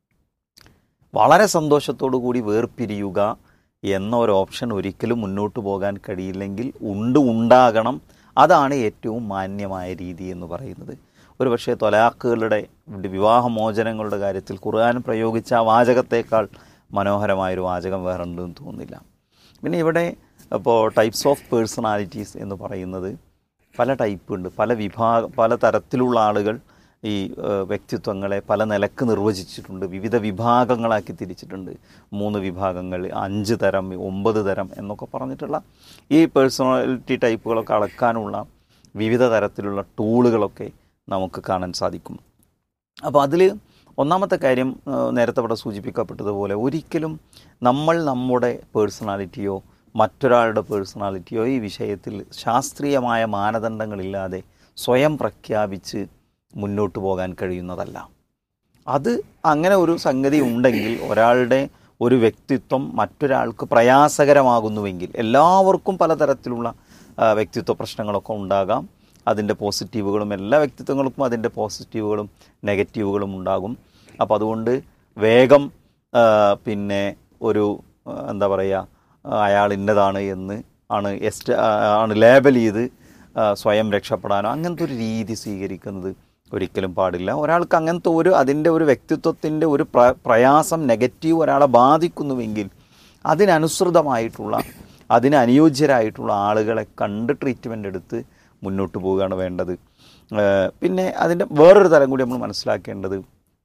വളരെ സന്തോഷത്തോടു കൂടി വേർപിരിയുക എന്ന ഒരു ഓപ്ഷൻ ഒരിക്കലും മുന്നോട്ട് പോകാൻ കഴിയില്ലെങ്കിൽ ഉണ്ട് ഉണ്ടാകണം അതാണ് ഏറ്റവും മാന്യമായ രീതി എന്ന് പറയുന്നത് ഒരു പക്ഷേ തൊലാക്കുകളുടെ വിവാഹമോചനങ്ങളുടെ കാര്യത്തിൽ ഖുർആൻ പ്രയോഗിച്ച ആ വാചകത്തേക്കാൾ മനോഹരമായൊരു വാചകം വേറെ ഉണ്ടെന്ന് തോന്നുന്നില്ല പിന്നെ ഇവിടെ ഇപ്പോൾ ടൈപ്സ് ഓഫ് പേഴ്സണാലിറ്റീസ് എന്ന് പറയുന്നത് പല ടൈപ്പ് ഉണ്ട് പല വിഭാഗ പല തരത്തിലുള്ള ആളുകൾ ഈ ഏഹ്, വ്യക്തിത്വങ്ങളെ പല നിലക്ക് നിർവചിച്ചിട്ടുണ്ട് വിവിധ വിഭാഗങ്ങളാക്കി തിരിച്ചിട്ടുണ്ട് മൂന്ന് വിഭാഗങ്ങൾ അഞ്ച് തരം ഒമ്പത് തരം എന്നൊക്കെ പറഞ്ഞിട്ടുള്ള ഈ പേഴ്സണാലിറ്റി ടൈപ്പുകളൊക്കെ അളക്കാനുള്ള വിവിധ തരത്തിലുള്ള ടൂളുകളൊക്കെ നമുക്ക് കാണാൻ സാധിക്കും അപ്പോൾ അതിൽ ഒന്നാമത്തെ കാര്യം ആ, നേരത്തെ ഇവിടെ സൂചിപ്പിക്കപ്പെട്ടതുപോലെ ഒരിക്കലും നമ്മൾ നമ്മുടെ പേഴ്സണാലിറ്റിയോ മറ്റൊരാളുടെ പേഴ്സണാലിറ്റിയോ ഈ വിഷയത്തിൽ ശാസ്ത്രീയമായ മാനദണ്ഡങ്ങളില്ലാതെ സ്വയം പ്രഖ്യാപിച്ച് മുന്നോട്ട് പോകാൻ കഴിയുന്നതല്ല അത് അങ്ങനെ ഒരു സംഗതി ഉണ്ടെങ്കിൽ ഒരാളുടെ ഒരു വ്യക്തിത്വം മറ്റൊരാൾക്ക് പ്രയാസകരമാകുന്നുവെങ്കിൽ എല്ലാവർക്കും പലതരത്തിലുള്ള ആ, വ്യക്തിത്വ പ്രശ്നങ്ങളൊക്കെ ഉണ്ടാകാം അതിൻ്റെ പോസിറ്റീവുകളും എല്ലാ വ്യക്തിത്വങ്ങൾക്കും അതിൻ്റെ പോസിറ്റീവുകളും നെഗറ്റീവുകളും ഉണ്ടാകും അപ്പോൾ അതുകൊണ്ട് വേഗം ആ, പിന്നെ ഒരു ആ, എന്താ പറയുക അയാൾ ഇന്നതാണ് എന്ന് ആണ് എസ്റ്റ് ആ, ആണ് ലേബൽ ചെയ്ത് ആ, സ്വയം രക്ഷപ്പെടാനോ അങ്ങനത്തെ ഒരു രീതി സ്വീകരിക്കുന്നത് ഒരിക്കലും പാടില്ല ഒരാൾക്ക് അങ്ങനത്തെ ഒരു അതിൻ്റെ ഒരു വ്യക്തിത്വത്തിൻ്റെ ഒരു പ്ര പ്രയാസം നെഗറ്റീവ് ഒരാളെ ബാധിക്കുന്നുവെങ്കിൽ അതിനനുസൃതമായിട്ടുള്ള അതിന് അനുയോജ്യരായിട്ടുള്ള ആളുകളെ കണ്ട് ട്രീറ്റ്മെൻ്റ് എടുത്ത് മുന്നോട്ട് പോവുകയാണ് വേണ്ടത് ഏഹ് പിന്നെ അതിൻ്റെ വേറൊരു തലം കൂടി നമ്മൾ മനസ്സിലാക്കേണ്ടത്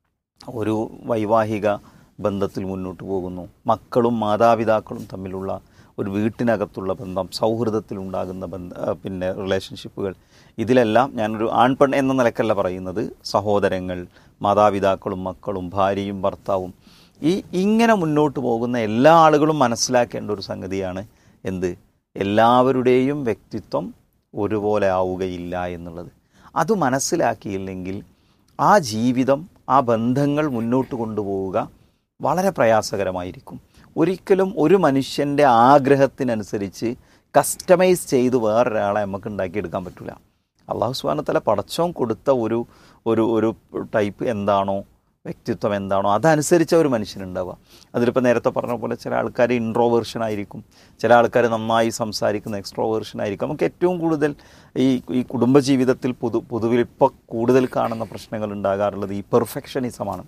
ഒരു വൈവാഹിക ബന്ധത്തിൽ മുന്നോട്ട് പോകുന്നു മക്കളും മാതാപിതാക്കളും തമ്മിലുള്ള ഒരു വീട്ടിനകത്തുള്ള ബന്ധം സൗഹൃദത്തിൽ ഉണ്ടാകുന്ന ബന്ധ ആ, പിന്നെ റിലേഷൻഷിപ്പുകൾ ഇതിലെല്ലാം ഞാനൊരു ആൺപെൺ എന്ന നിലക്കല്ല പറയുന്നത് സഹോദരങ്ങൾ മാതാപിതാക്കളും മക്കളും ഭാര്യയും ഭർത്താവും ഈ ഇങ്ങനെ മുന്നോട്ട് പോകുന്ന എല്ലാ ആളുകളും മനസ്സിലാക്കേണ്ട ഒരു സംഗതിയാണ് എന്ത് എല്ലാവരുടെയും വ്യക്തിത്വം ഒരുപോലെ ആവുകയില്ല എന്നുള്ളത് അത് മനസ്സിലാക്കിയില്ലെങ്കിൽ ആ ജീവിതം ആ ബന്ധങ്ങൾ മുന്നോട്ട് കൊണ്ടുപോവുക വളരെ പ്രയാസകരമായിരിക്കും ഒരിക്കലും ഒരു മനുഷ്യൻ്റെ ആഗ്രഹത്തിനനുസരിച്ച് കസ്റ്റമൈസ് ചെയ്ത് വേറൊരാളെ നമുക്ക് ഉണ്ടാക്കിയെടുക്കാൻ പറ്റില്ല അള്ളാഹു സുബാനത്തല പടച്ചോൻ കൊടുത്ത ഒരു ഒരു ഒരു ടൈപ്പ് എന്താണോ വ്യക്തിത്വം എന്താണോ അതനുസരിച്ച ഒരു മനുഷ്യനുണ്ടാവുക അതിലിപ്പോൾ നേരത്തെ പറഞ്ഞ പോലെ ചില ആൾക്കാർ ഇൻട്രോവേർഷൻ ആയിരിക്കും ചില ആൾക്കാർ നന്നായി സംസാരിക്കുന്ന എക്സ്ട്രോവേർഷൻ ആയിരിക്കും നമുക്ക് ഏറ്റവും കൂടുതൽ ഈ ഈ കുടുംബജീവിതത്തിൽ പൊതു പൊതുവിൽ ഇപ്പോൾ കൂടുതൽ കാണുന്ന പ്രശ്നങ്ങൾ ഉണ്ടാകാറുള്ളത് ഈ പെർഫെക്ഷനിസമാണ്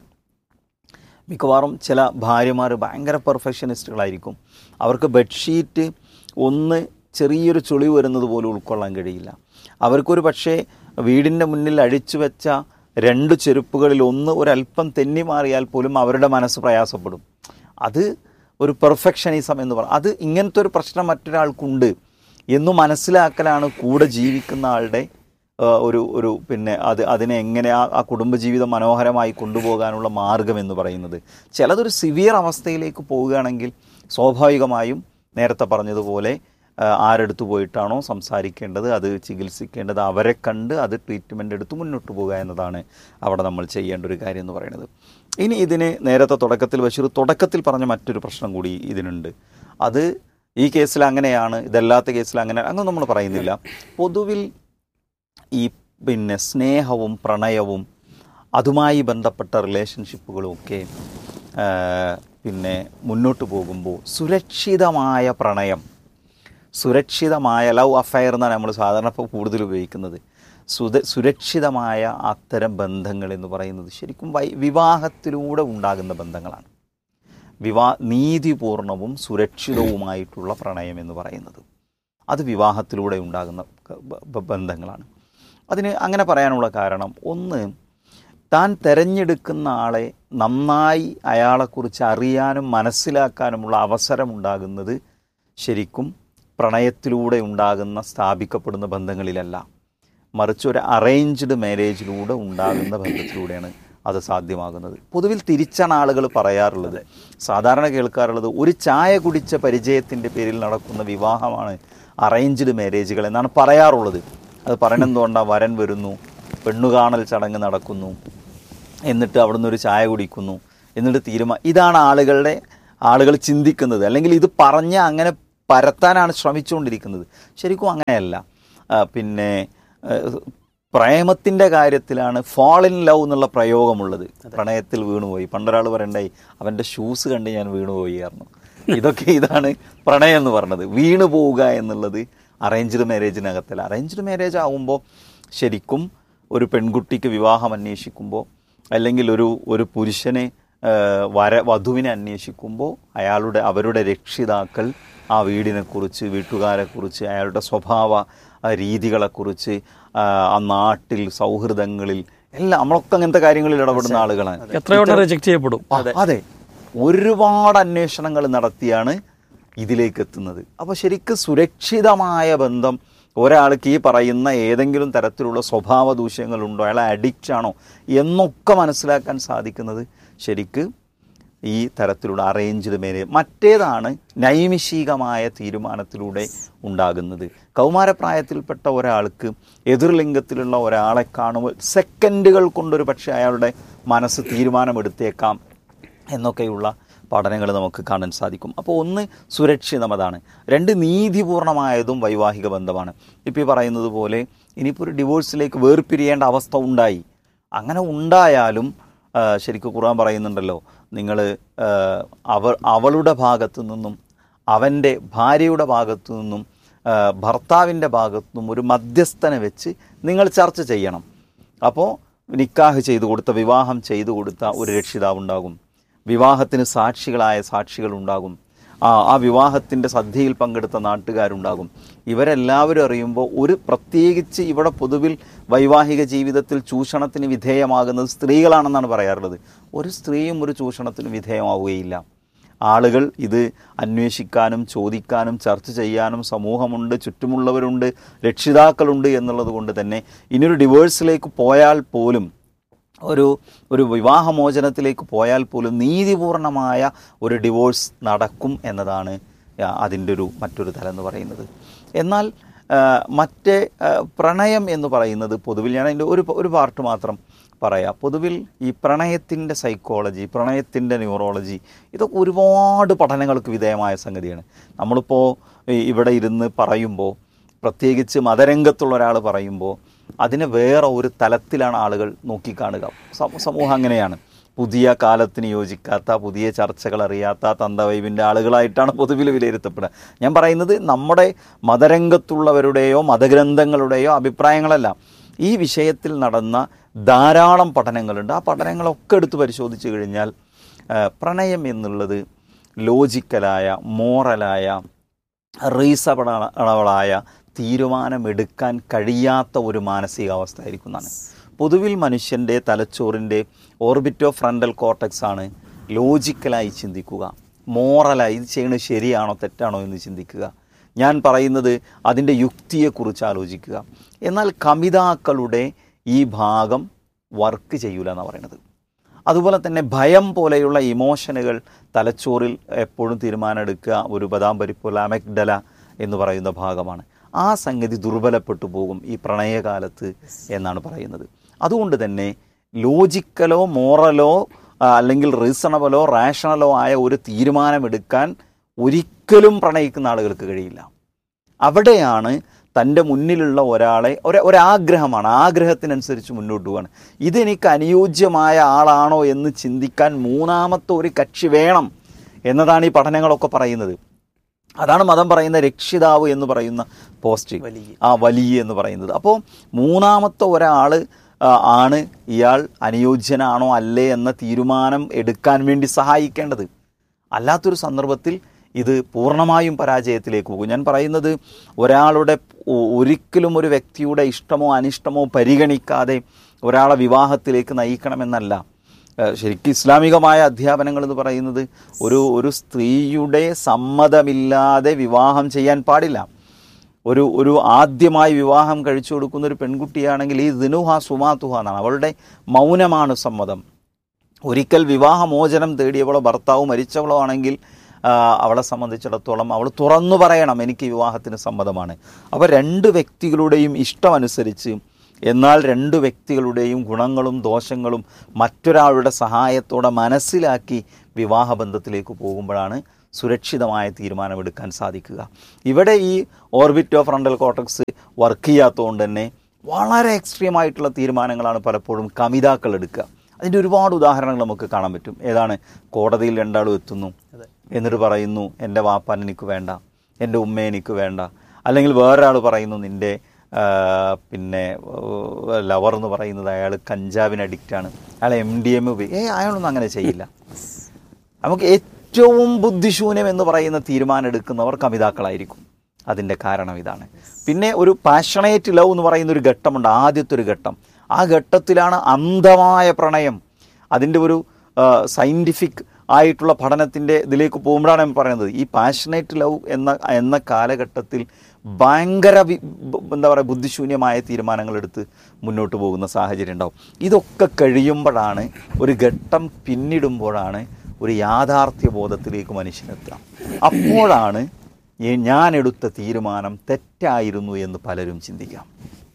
മിക്കവാറും ചില ഭാര്യമാർ ഭയങ്കര പെർഫെക്ഷനിസ്റ്റുകളായിരിക്കും അവർക്ക് ബെഡ്ഷീറ്റ് ഒന്ന് ചെറിയൊരു ചുളിവ് വരുന്നത് പോലും ഉൾക്കൊള്ളാൻ കഴിയില്ല അവർക്കൊരു പക്ഷേ വീടിൻ്റെ മുന്നിൽ അഴിച്ചു വെച്ച രണ്ട് ചെരുപ്പുകളിൽ ഒന്ന് ഒരല്പം തെന്നി മാറിയാൽ പോലും അവരുടെ മനസ്സ് പ്രയാസപ്പെടും അത് ഒരു പെർഫെക്ഷനിസം എന്ന് പറയും അത് ഇങ്ങനത്തെ ഒരു പ്രശ്നം മറ്റൊരാൾക്കുണ്ട് എന്ന് മനസ്സിലാക്കലാണ് കൂടെ ജീവിക്കുന്ന ആളുടെ ആ, ഒരു ഒരു പിന്നെ അത് അതിനെ എങ്ങനെ ആ ആ കുടുംബജീവിതം മനോഹരമായി കൊണ്ടുപോകാനുള്ള മാർഗം എന്ന് പറയുന്നത് ചിലതൊരു സിവിയർ അവസ്ഥയിലേക്ക് പോവുകയാണെങ്കിൽ സ്വാഭാവികമായും നേരത്തെ പറഞ്ഞതുപോലെ ആ, ആരെടുത്ത് പോയിട്ടാണോ സംസാരിക്കേണ്ടത് അത് ചികിത്സിക്കേണ്ടത് അവരെ കണ്ട് അത് ട്രീറ്റ്മെൻ്റ് എടുത്ത് മുന്നോട്ട് പോകുക എന്നതാണ് അവിടെ നമ്മൾ ചെയ്യേണ്ട ഒരു കാര്യം എന്ന് പറയുന്നത് ഇനി ഇതിന് നേരത്തെ തുടക്കത്തിൽ ബഷീർ തുടക്കത്തിൽ പറഞ്ഞ മറ്റൊരു പ്രശ്നം കൂടി ഇതിനുണ്ട് അത് ഈ കേസിൽ അങ്ങനെയാണ് ഇതല്ലാത്ത കേസിൽ അങ്ങനെ അങ്ങനെ നമ്മൾ പറയുന്നില്ല പൊതുവിൽ ഈ പിന്നെ സ്നേഹവും പ്രണയവും അതുമായി ബന്ധപ്പെട്ട റിലേഷൻഷിപ്പുകളും ഒക്കെ ആ, പിന്നെ മുന്നോട്ട് പോകുമ്പോൾ സുരക്ഷിതമായ പ്രണയം സുരക്ഷിതമായ ലവ് അഫയർ എന്നാണ് നമ്മൾ സാധാരണ ഇപ്പോൾ കൂടുതൽ ഉപയോഗിക്കുന്നത് സുത സുരക്ഷിതമായ അത്തരം ബന്ധങ്ങൾ എന്ന് പറയുന്നത് ശരിക്കും വൈ വിവാഹത്തിലൂടെ ഉണ്ടാകുന്ന ബന്ധങ്ങളാണ് വിവാ നീതിപൂർണവും സുരക്ഷിതവുമായിട്ടുള്ള പ്രണയം എന്ന് പറയുന്നത് അത് വിവാഹത്തിലൂടെ ഉണ്ടാകുന്ന ക- ബ- ബ- ബന്ധങ്ങളാണ് അതിന് അങ്ങനെ പറയാനുള്ള കാരണം ഒന്ന് താൻ തിരഞ്ഞെടുക്കുന്ന ആളെ നന്നായി അയാളെക്കുറിച്ച് അറിയാനും മനസ്സിലാക്കാനുമുള്ള അവസരം ഉണ്ടാകുന്നത് ശരിക്കും പ്രണയത്തിലൂടെ ഉണ്ടാകുന്ന സ്ഥാപിക്കപ്പെടുന്ന ബന്ധങ്ങളിലല്ല മറിച്ച് ഒരു അറേഞ്ച്ഡ് മാരേജിലൂടെ ഉണ്ടാകുന്ന ബന്ധത്തിലൂടെയാണ് അത് സാധ്യമാകുന്നത് പൊതുവിൽ തിരിച്ചാണ് ആളുകൾ പറയാറുള്ളത് സാധാരണ കേൾക്കാറുള്ളത് ഒരു ചായ കുടിച്ച പരിചയത്തിൻ്റെ പേരിൽ നടക്കുന്ന വിവാഹമാണ് അറേഞ്ച്ഡ് മാരേജുകൾ എന്നാണ് പറയാറുള്ളത് അത് പറയണെന്തുകൊണ്ടാണ് വരൻ വരുന്നു പെണ്ണുകാണൽ ചടങ്ങ് നടക്കുന്നു എന്നിട്ട് അവിടുന്ന് ഒരു ചായ കുടിക്കുന്നു എന്നിട്ട് തീരുമാനം ഇതാണ് ആളുകളുടെ ആളുകൾ ചിന്തിക്കുന്നത് അല്ലെങ്കിൽ ഇത് പറഞ്ഞ് അങ്ങനെ പരത്താനാണ് ശ്രമിച്ചുകൊണ്ടിരിക്കുന്നത് ശരിക്കും അങ്ങനെയല്ല ആ, പിന്നെ ഏഹ്, പ്രേമത്തിൻ്റെ കാര്യത്തിലാണ് ഫാൾ ഇൻ ലവ് എന്നുള്ള പ്രയോഗമുള്ളത് പ്രണയത്തിൽ വീണുപോയി പണ്ടൊരാൾ പറയണ്ടായി അവൻ്റെ ഷൂസ് കണ്ട് ഞാൻ വീണുപോയി പറഞ്ഞു ഇതൊക്കെ ഇതാണ് പ്രണയം എന്ന് പറഞ്ഞത് വീണു പോവുക എന്നുള്ളത് അറേഞ്ച്ഡ് മാരേജിനകത്തല്ല അറേഞ്ച്ഡ് മാരേജ് ആകുമ്പോൾ ശരിക്കും ഒരു പെൺകുട്ടിക്ക് വിവാഹം അന്വേഷിക്കുമ്പോൾ അല്ലെങ്കിൽ ഒരു ഒരു പുരുഷനെ ആ, വര വധുവിനെ അന്വേഷിക്കുമ്പോൾ അയാളുടെ അവരുടെ രക്ഷിതാക്കൾ ആ വീടിനെക്കുറിച്ച് വീട്ടുകാരെക്കുറിച്ച് അയാളുടെ സ്വഭാവ ആ, രീതികളെക്കുറിച്ച് ആ, ആ നാട്ടിൽ സൗഹൃദങ്ങളിൽ എല്ലാം നമ്മളൊക്കെ അങ്ങനത്തെ കാര്യങ്ങളിൽ ഇടപെടുന്ന ആളുകളാണ് എത്രയോടെ റിജക്റ്റ് ചെയ്യപ്പെടും ആ, അതെ ഒരുപാട് അന്വേഷണങ്ങൾ നടത്തിയാണ് ഇതിലേക്ക് എത്തുന്നത് അപ്പോൾ ശരിക്കും സുരക്ഷിതമായ ബന്ധം ഒരാൾക്ക് ഈ പറയുന്ന ഏതെങ്കിലും തരത്തിലുള്ള സ്വഭാവ ദൂഷ്യങ്ങളുണ്ടോ അയാൾ അഡിക്റ്റ് ആണോ എന്നൊക്കെ മനസ്സിലാക്കാൻ സാധിക്കുന്നത് ശരിക്ക് ഈ തരത്തിലുള്ള അറേഞ്ച്ഡ് മാരേജ് മറ്റേതാണ് നൈമിഷികമായ തീരുമാനത്തിലൂടെ ഉണ്ടാകുന്നത് കൗമാരപ്രായത്തിൽപ്പെട്ട ഒരാൾക്ക് എതിർലിംഗത്തിലുള്ള ഒരാളെ കാണുമ്പോൾ സെക്കൻഡുകൾ കൊണ്ടൊരു പക്ഷേ അയാളുടെ മനസ്സ് തീരുമാനമെടുത്തേക്കാം എന്നൊക്കെയുള്ള പഠനങ്ങൾ നമുക്ക് കാണാൻ സാധിക്കും അപ്പോൾ ഒന്ന് സുരക്ഷിതം അതാണ് രണ്ട് നീതിപൂർണമായതും വൈവാഹിക ബന്ധമാണ് ഇപ്പോൾ ഈ പറയുന്നത് പോലെ ഇനിയിപ്പോൾ ഒരു ഡിവോഴ്സിലേക്ക് വേർപിരിയേണ്ട അവസ്ഥ ഉണ്ടായി അങ്ങനെ ഉണ്ടായാലും ആ, ശരിക്കും ഖുർആൻ പറയുന്നുണ്ടല്ലോ നിങ്ങൾ അവ അവളുടെ ഭാഗത്തു നിന്നും അവൻ്റെ ഭാര്യയുടെ ഭാഗത്തു നിന്നും ആ, ഭർത്താവിൻ്റെ ഭാഗത്തു നിന്നും ഒരു മധ്യസ്ഥനെ വെച്ച് നിങ്ങൾ ചർച്ച ചെയ്യണം അപ്പോൾ നിക്കാഹ് ചെയ്തു കൊടുത്ത വിവാഹം ചെയ്തു കൊടുത്ത ഒരു രക്ഷിതാവ് ഉണ്ടാകും വിവാഹത്തിന് സാക്ഷികളായ സാക്ഷികൾ ഉണ്ടാകും ആ ആ വിവാഹത്തിൻ്റെ സദ്യയിൽ പങ്കെടുത്ത നാട്ടുകാരുണ്ടാകും ഇവരെല്ലാവരും അറിയുമ്പോൾ ഒരു പ്രത്യേകിച്ച് ഇവിടെ പൊതുവിൽ വൈവാഹിക ജീവിതത്തിൽ ചൂഷണത്തിന് വിധേയമാകുന്നത് സ്ത്രീകളാണെന്നാണ് പറയാറുള്ളത് ഒരു സ്ത്രീയും ഒരു ചൂഷണത്തിന് വിധേയമാവുകയില്ല ആളുകൾ ഇത് അന്വേഷിക്കാനും ചോദിക്കാനും ചർച്ച ചെയ്യാനും സമൂഹമുണ്ട് ചുറ്റുമുള്ളവരുണ്ട് രക്ഷിതാക്കളുണ്ട് എന്നുള്ളത് കൊണ്ട് തന്നെ ഇനിയൊരു ഡിവേഴ്സിലേക്ക് പോയാൽ പോലും ഒരു ഒരു വിവാഹമോചനത്തിലേക്ക് പോയാൽ പോലും നീതിപൂർണമായ ഒരു ഡിവോഴ്സ് നടക്കും എന്നതാണ് ആ, അതിൻ്റെ ഒരു മറ്റൊരു തലം എന്ന് പറയുന്നത് എന്നാൽ ആ, മറ്റേ ആ, പ്രണയം എന്ന് പറയുന്നത് പൊതുവിൽ ഞാൻ അതിൻ്റെ ഒരു ഒരു പാർട്ട് മാത്രം പറയാം പൊതുവിൽ ഈ പ്രണയത്തിൻ്റെ സൈക്കോളജി പ്രണയത്തിൻ്റെ ന്യൂറോളജി ഇതൊക്കെ ഒരുപാട് പഠനങ്ങൾക്ക് വിധേയമായ സംഗതിയാണ് നമ്മളിപ്പോൾ ഈ- ഇവിടെ ഇരുന്ന് പറയുമ്പോൾ പ്രത്യേകിച്ച് മതരംഗത്തുള്ള ഒരാൾ പറയുമ്പോൾ അതിനെ വേറെ ഒരു തലത്തിലാണ് ആളുകൾ നോക്കിക്കാണുക സമ- സമൂഹം അങ്ങനെയാണ് പുതിയ കാലത്തിന് യോജിക്കാത്ത പുതിയ ചർച്ചകൾ അറിയാത്ത തന്തവൈബിൻ്റെ ആളുകളായിട്ടാണ് പൊതുവിൽ വിലയിരുത്തപ്പെടുക ഞാൻ പറയുന്നത് നമ്മുടെ മതരംഗത്തുള്ളവരുടെയോ മതഗ്രന്ഥങ്ങളുടെയോ അഭിപ്രായങ്ങളല്ല ഈ വിഷയത്തിൽ നടന്ന ധാരാളം പഠനങ്ങളുണ്ട് ആ പഠനങ്ങളൊക്കെ എടുത്ത് പരിശോധിച്ച് കഴിഞ്ഞാൽ ആ, പ്രണയം എന്നുള്ളത് ലോജിക്കലായ മോറലായ റീസണബിളായ തീരുമാനമെടുക്കാൻ കഴിയാത്ത ഒരു മാനസികാവസ്ഥ ആയിരിക്കും എന്നാണ് പൊതുവിൽ മനുഷ്യൻ്റെ തലച്ചോറിൻ്റെ ഓർബിറ്റോ ഫ്രണ്ടൽ കോർട്ടക്സ് ആണ് ലോജിക്കലായി ചിന്തിക്കുക മോറലായി ഇത് ചെയ്യുന്നത് ശരിയാണോ തെറ്റാണോ എന്ന് ചിന്തിക്കുക ഞാൻ പറയുന്നത് അതിൻ്റെ യുക്തിയെക്കുറിച്ച് ആലോചിക്കുക എന്നാൽ കമിതാക്കളുടെ ഈ ഭാഗം വർക്ക് ചെയ്യൂല എന്നാണ് പറയുന്നത് അതുപോലെ തന്നെ ഭയം പോലെയുള്ള ഇമോഷനുകൾ തലച്ചോറിൽ എപ്പോഴും തീരുമാനമെടുക്കുക ഒരു ബദാം പരിപ്പുള്ള അമെഗ്ഡല എന്ന് പറയുന്ന ഭാഗമാണ് ആ സംഗതി ദുർബലപ്പെട്ടു പോകും ഈ പ്രണയകാലത്ത് എന്നാണ് പറയുന്നത് അതുകൊണ്ട് തന്നെ ലോജിക്കലോ മോറലോ ആ, അല്ലെങ്കിൽ റീസണബിളോ റാഷണലോ ആയ ഒരു തീരുമാനമെടുക്കാൻ ഒരിക്കലും പ്രണയിക്കുന്ന ആളുകൾക്ക് കഴിയില്ല അവിടെയാണ് തൻ്റെ മുന്നിലുള്ള ഒരാളെ ഒരു ഒരാഗ്രഹമാണ് ആഗ്രഹത്തിനനുസരിച്ച് മുന്നോട്ട് പോവാണ് ഇതെനിക്ക് അനുയോജ്യമായ ആളാണോ എന്ന് ചിന്തിക്കാൻ മൂന്നാമത്തെ ഒരു കക്ഷി വേണം എന്നതാണ് ഈ പഠനങ്ങളൊക്കെ പറയുന്നത് അതാണ് മതം പറയുന്ന രക്ഷിതാവ് എന്ന് പറയുന്ന പോസ്റ്റ് വലിയ. ആ വലിയ എന്ന് പറയുന്നത് അപ്പോൾ മൂന്നാമത്തെ ഒരാൾ ആണ് ഇയാൾ അനുയോജ്യനാണോ അല്ലേ എന്ന തീരുമാനം എടുക്കാൻ വേണ്ടി സഹായിക്കേണ്ടത് അല്ലാത്തൊരു സന്ദർഭത്തിൽ ഇത് പൂർണ്ണമായും പരാജയത്തിലേക്ക് പോകും ഞാൻ പറയുന്നത് ഒരാളുടെ ഒ- ഒരിക്കലും ഒരു വ്യക്തിയുടെ ഇഷ്ടമോ അനിഷ്ടമോ പരിഗണിക്കാതെ ഒരാളെ വിവാഹത്തിലേക്ക് നയിക്കണമെന്നല്ല ഏഹ് ശരിക്കും ഇസ്ലാമികമായ അധ്യാപനങ്ങൾ എന്ന് പറയുന്നത് ഒരു ഒരു സ്ത്രീയുടെ സമ്മതമില്ലാതെ വിവാഹം ചെയ്യാൻ പാടില്ല ഒരു ഒരു ആദ്യമായി വിവാഹം കഴിച്ചു കൊടുക്കുന്ന ഒരു പെൺകുട്ടിയാണെങ്കിൽ ഈ ദിനുഹ സുമാതുഹ എന്നാണ് അവളുടെ മൗനമാണ് സമ്മതം ഒരിക്കൽ വിവാഹമോചനം തേടിയവളോ ഭർത്താവ് മരിച്ചവളോ ആണെങ്കിൽ ആ, അവളെ സംബന്ധിച്ചിടത്തോളം അവൾ തുറന്നു പറയണം എനിക്ക് വിവാഹത്തിന് സമ്മതമാണ് അപ്പോൾ രണ്ട് വ്യക്തികളുടെയും ഇഷ്ടമനുസരിച്ച് എന്നാൽ രണ്ട് വ്യക്തികളുടെയും ഗുണങ്ങളും ദോഷങ്ങളും മറ്റൊരാളുടെ സഹായത്തോടെ മനസ്സിലാക്കി വിവാഹബന്ധത്തിലേക്ക് പോകുമ്പോഴാണ് സുരക്ഷിതമായ തീരുമാനമെടുക്കാൻ സാധിക്കുക ഇവിടെ ഈ ഓർബിറ്റോ ഫ്രണ്ടൽ കോട്ടക്സ് വർക്ക് ചെയ്യാത്തതുകൊണ്ട് തന്നെ വളരെ എക്സ്ട്രീം ആയിട്ടുള്ള തീരുമാനങ്ങളാണ് പലപ്പോഴും കമിതാക്കൾ എടുക്കുക അതിൻ്റെ ഒരുപാട് ഉദാഹരണങ്ങൾ നമുക്ക് കാണാൻ പറ്റും ഏതാണ് കോടതിയിൽ രണ്ടാളും എത്തുന്നു എന്നിട്ട് പറയുന്നു എൻ്റെ വാപ്പാൻ എനിക്ക് വേണ്ട എൻ്റെ ഉമ്മ എനിക്ക് വേണ്ട അല്ലെങ്കിൽ വേറൊരാൾ പറയുന്നു നിൻ്റെ ആ, പിന്നെ ലവർ എന്ന് പറയുന്നത് അയാൾ കഞ്ചാവിന് അഡിക്റ്റാണ് അയാൾ എം ഡി എം ഉപയോഗി ഏ അയാളൊന്നും അങ്ങനെ ചെയ്യില്ല നമുക്ക് ഏറ്റവും ബുദ്ധിശൂന്യം എന്ന് പറയുന്ന തീരുമാനം എടുക്കുന്നവർ കമിതാക്കളായിരിക്കും അതിൻ്റെ കാരണം ഇതാണ് പിന്നെ ഒരു പാഷണേറ്റ് ലവ് എന്ന് പറയുന്ന ഒരു ഘട്ടമുണ്ട് ആദ്യത്തെ ഒരു ഘട്ടം ആ ഘട്ടത്തിലാണ് അന്ധമായ പ്രണയം അതിൻ്റെ ഒരു സയൻറ്റിഫിക് ആയിട്ടുള്ള പഠനത്തിൻ്റെ ഇതിലേക്ക് പോകുമ്പോഴാണ് ഞാൻ പറയുന്നത് ഈ പാഷനേറ്റ് ലവ് എന്ന എന്ന കാലഘട്ടത്തിൽ ഭയങ്കര വി- ബ- എന്താ പറയുക ബുദ്ധിശൂന്യമായ തീരുമാനങ്ങൾ എടുത്ത് മുന്നോട്ട് പോകുന്ന സാഹചര്യം ഉണ്ടാവും ഇതൊക്കെ കഴിയുമ്പോഴാണ് ഒരു ഘട്ടം പിന്നിടുമ്പോഴാണ് ഒരു യാഥാർത്ഥ്യ ബോധത്തിലേക്ക് മനുഷ്യനെത്തുക അപ്പോഴാണ് ഈ ഞാൻ എടുത്ത തീരുമാനം തെറ്റായിരുന്നു എന്ന് പലരും ചിന്തിക്കാം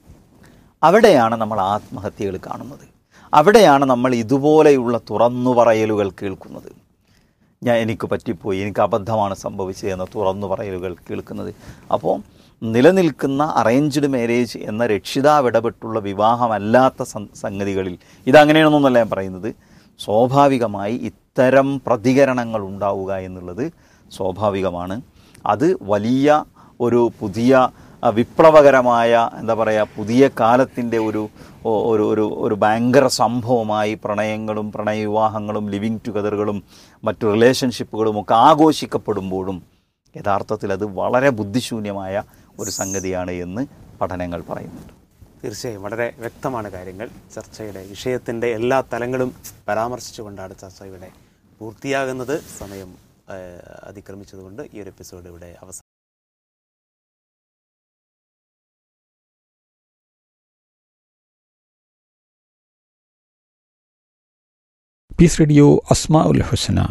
അവിടെയാണ് നമ്മൾ ആത്മഹത്യകൾ കാണുന്നത് അവിടെയാണ് നമ്മൾ ഇതുപോലെയുള്ള തുറന്നു പറയലുകൾ കേൾക്കുന്നത് ഞാൻ എനിക്ക് പറ്റിപ്പോയി എനിക്ക് അബദ്ധമാണ് സംഭവിച്ചത് എന്ന തുറന്നു പറയലുകൾ കേൾക്കുന്നത് അപ്പോൾ നിലനിൽക്കുന്ന അറേഞ്ച്ഡ് മാരേജ് എന്ന രക്ഷിതാവ് ഇടപെട്ടുള്ള വിവാഹമല്ലാത്ത സം- സംഗതികളിൽ ഇതങ്ങനെയാണെന്നല്ല ഞാൻ പറയുന്നത് സ്വാഭാവികമായി ഇത്തരം പ്രതികരണങ്ങൾ ഉണ്ടാവുക എന്നുള്ളത് സ്വാഭാവികമാണ് അത് വലിയ ഒരു പുതിയ ആ, വിപ്ലവകരമായ എന്താ പറയുക പുതിയ കാലത്തിൻ്റെ ഒരു ഒ- ഒരു ഒരു ഒരു ഭയങ്കര സംഭവമായി പ്രണയങ്ങളും പ്രണയവിവാഹങ്ങളും ലിവിങ് ടുഗദറുകളും മറ്റു റിലേഷൻഷിപ്പുകളും ഒക്കെ ആഘോഷിക്കപ്പെടുമ്പോഴും യഥാർത്ഥത്തിൽ അത് വളരെ ബുദ്ധിശൂന്യമായ ഒരു സംഗതിയാണ് എന്ന് പഠനങ്ങൾ പറയുന്നുണ്ട് തീർച്ചയായും വളരെ വ്യക്തമാണ് കാര്യങ്ങൾ ചർച്ചയുടെ വിഷയത്തിൻ്റെ എല്ലാ തലങ്ങളും പരാമർശിച്ചുകൊണ്ടാണ് ചർച്ച ഇവിടെ പൂർത്തിയാകുന്നത് സമയം ആ, അതിക്രമിച്ചതുകൊണ്ട് ഈ ഒരു എപ്പിസോഡ് ഇവിടെ അവസാനം പീസ് റേഡിയോ അസ്മാ ഉൽ ഹുസന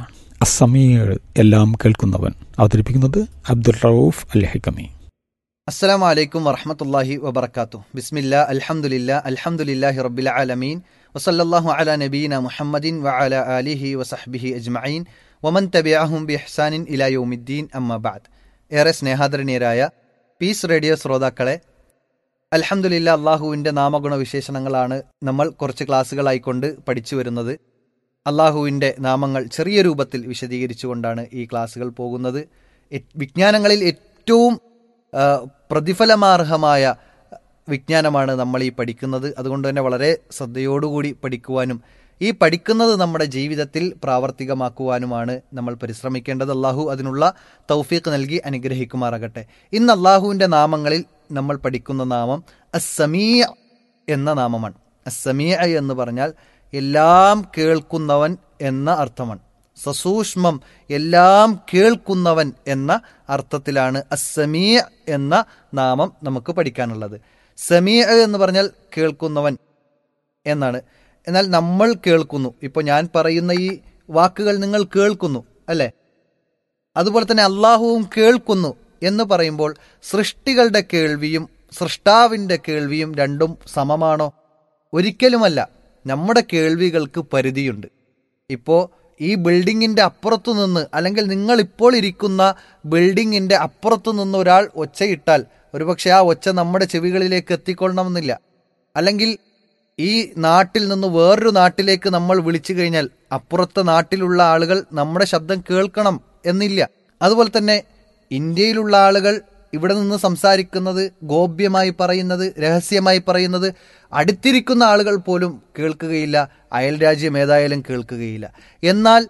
അസമീർ എല്ലാം കേൾക്കുന്നവൻ അവതരിപ്പിക്കുന്നത് അബ്ദുൾ റൌഫ് അൽ ഹക്കമി അസ്സലാമു അലൈക്കും വറഹമത്തല്ലാഹി വബർക്കാത്തു ബിസ്മില്ല അൽഹംദുലില്ല അൽഹംദുലില്ലാഹി റബ്ബിൽ ആലമീൻ വസല്ലല്ലാഹു അലാ നബീന മുഹമ്മദിൻ വഅല ആലിഹി വസഹ്ബിഹി അജ്മഈൻ വമൻ തബിഅഹും ബിഇഹ്സാനിൻ ഇലാ യൗമിദ്ദീൻ അമ്മ ബഅദ് ഏറെ സ്നേഹാദരണീയരായ പീസ് റേഡിയോ ശ്രോതാക്കളെ അൽഹംദുലില്ല അള്ളാഹുവിൻ്റെ നാമഗുണ വിശേഷണങ്ങളാണ് നമ്മൾ കുറച്ച് ക്ലാസ്സുകളായിക്കൊണ്ട് പഠിച്ചു വരുന്നത് അള്ളാഹുവിൻ്റെ നാമങ്ങൾ ചെറിയ രൂപത്തിൽ വിശദീകരിച്ചുകൊണ്ടാണ് ഈ ക്ലാസ്സുകൾ പോകുന്നത് എ- വിജ്ഞാനങ്ങളിൽ ഏറ്റവും ആ, പ്രതിഫലമാർഹമായ വിജ്ഞാനമാണ് നമ്മൾ ഈ പഠിക്കുന്നത് അതുകൊണ്ട് തന്നെ വളരെ ശ്രദ്ധയോടുകൂടി പഠിക്കുവാനും ഈ പഠിക്കുന്നത് നമ്മുടെ ജീവിതത്തിൽ പ്രാവർത്തികമാക്കുവാനുമാണ് നമ്മൾ പരിശ്രമിക്കേണ്ടത് അള്ളാഹു അതിനുള്ള തൗഫീഖ് നൽകി അനുഗ്രഹിക്കുമാറാകട്ടെ ഇന്ന് അള്ളാഹുവിൻ്റെ നാമങ്ങളിൽ നമ്മൾ പഠിക്കുന്ന നാമം അസമീയ എന്ന നാമമാണ് അസമീയ എന്ന് പറഞ്ഞാൽ എല്ലാം കേൾക്കുന്നവൻ എന്ന അർത്ഥമാണ് സസൂക്ഷ്മം എല്ലാം കേൾക്കുന്നവൻ എന്ന അർത്ഥത്തിലാണ് അസമീയ എന്ന നാമം നമുക്ക് പഠിക്കാനുള്ളത് സമീയ എന്ന് പറഞ്ഞാൽ കേൾക്കുന്നവൻ എന്നാണ് എന്നാൽ നമ്മൾ കേൾക്കുന്നു ഇപ്പോൾ ഞാൻ പറയുന്ന ഈ വാക്കുകൾ നിങ്ങൾ കേൾക്കുന്നു അല്ലേ അതുപോലെ തന്നെ അള്ളാഹുവും കേൾക്കുന്നു എന്ന് പറയുമ്പോൾ സൃഷ്ടികളുടെ കേൾവിയും സൃഷ്ടാവിൻ്റെ കേൾവിയും രണ്ടും സമമാണോ ഒരിക്കലുമല്ല നമ്മുടെ കേൾവികൾക്ക് പരിധിയുണ്ട് ഇപ്പോൾ ഈ ബിൽഡിങ്ങിൻ്റെ അപ്പുറത്തു നിന്ന് അല്ലെങ്കിൽ നിങ്ങൾ ഇപ്പോൾ ഇരിക്കുന്ന ബിൽഡിങ്ങിൻ്റെ അപ്പുറത്തു നിന്ന് ഒരാൾ ഒച്ചയിട്ടാൽ ഒരുപക്ഷെ ആ ഒച്ച നമ്മുടെ ചെവികളിലേക്ക് എത്തിക്കൊള്ളണമെന്നില്ല അല്ലെങ്കിൽ ഈ നാട്ടിൽ നിന്ന് വേറൊരു നാട്ടിലേക്ക് നമ്മൾ വിളിച്ചു കഴിഞ്ഞാൽ അപ്പുറത്തെ നാട്ടിലുള്ള ആളുകൾ നമ്മുടെ ശബ്ദം കേൾക്കണം എന്നില്ല അതുപോലെ തന്നെ ഇന്ത്യയിലുള്ള ആളുകൾ ഇവിടെ നിന്ന് സംസാരിക്കുന്നത് ഗോപ്യമായി പറയുന്നത് രഹസ്യമായി പറയുന്നത് അടുത്തിരിക്കുന്ന ആളുകൾ പോലും കേൾക്കുകയില്ല അയൽ രാജ്യം ഏതായാലും കേൾക്കുകയില്ല എന്നാൽ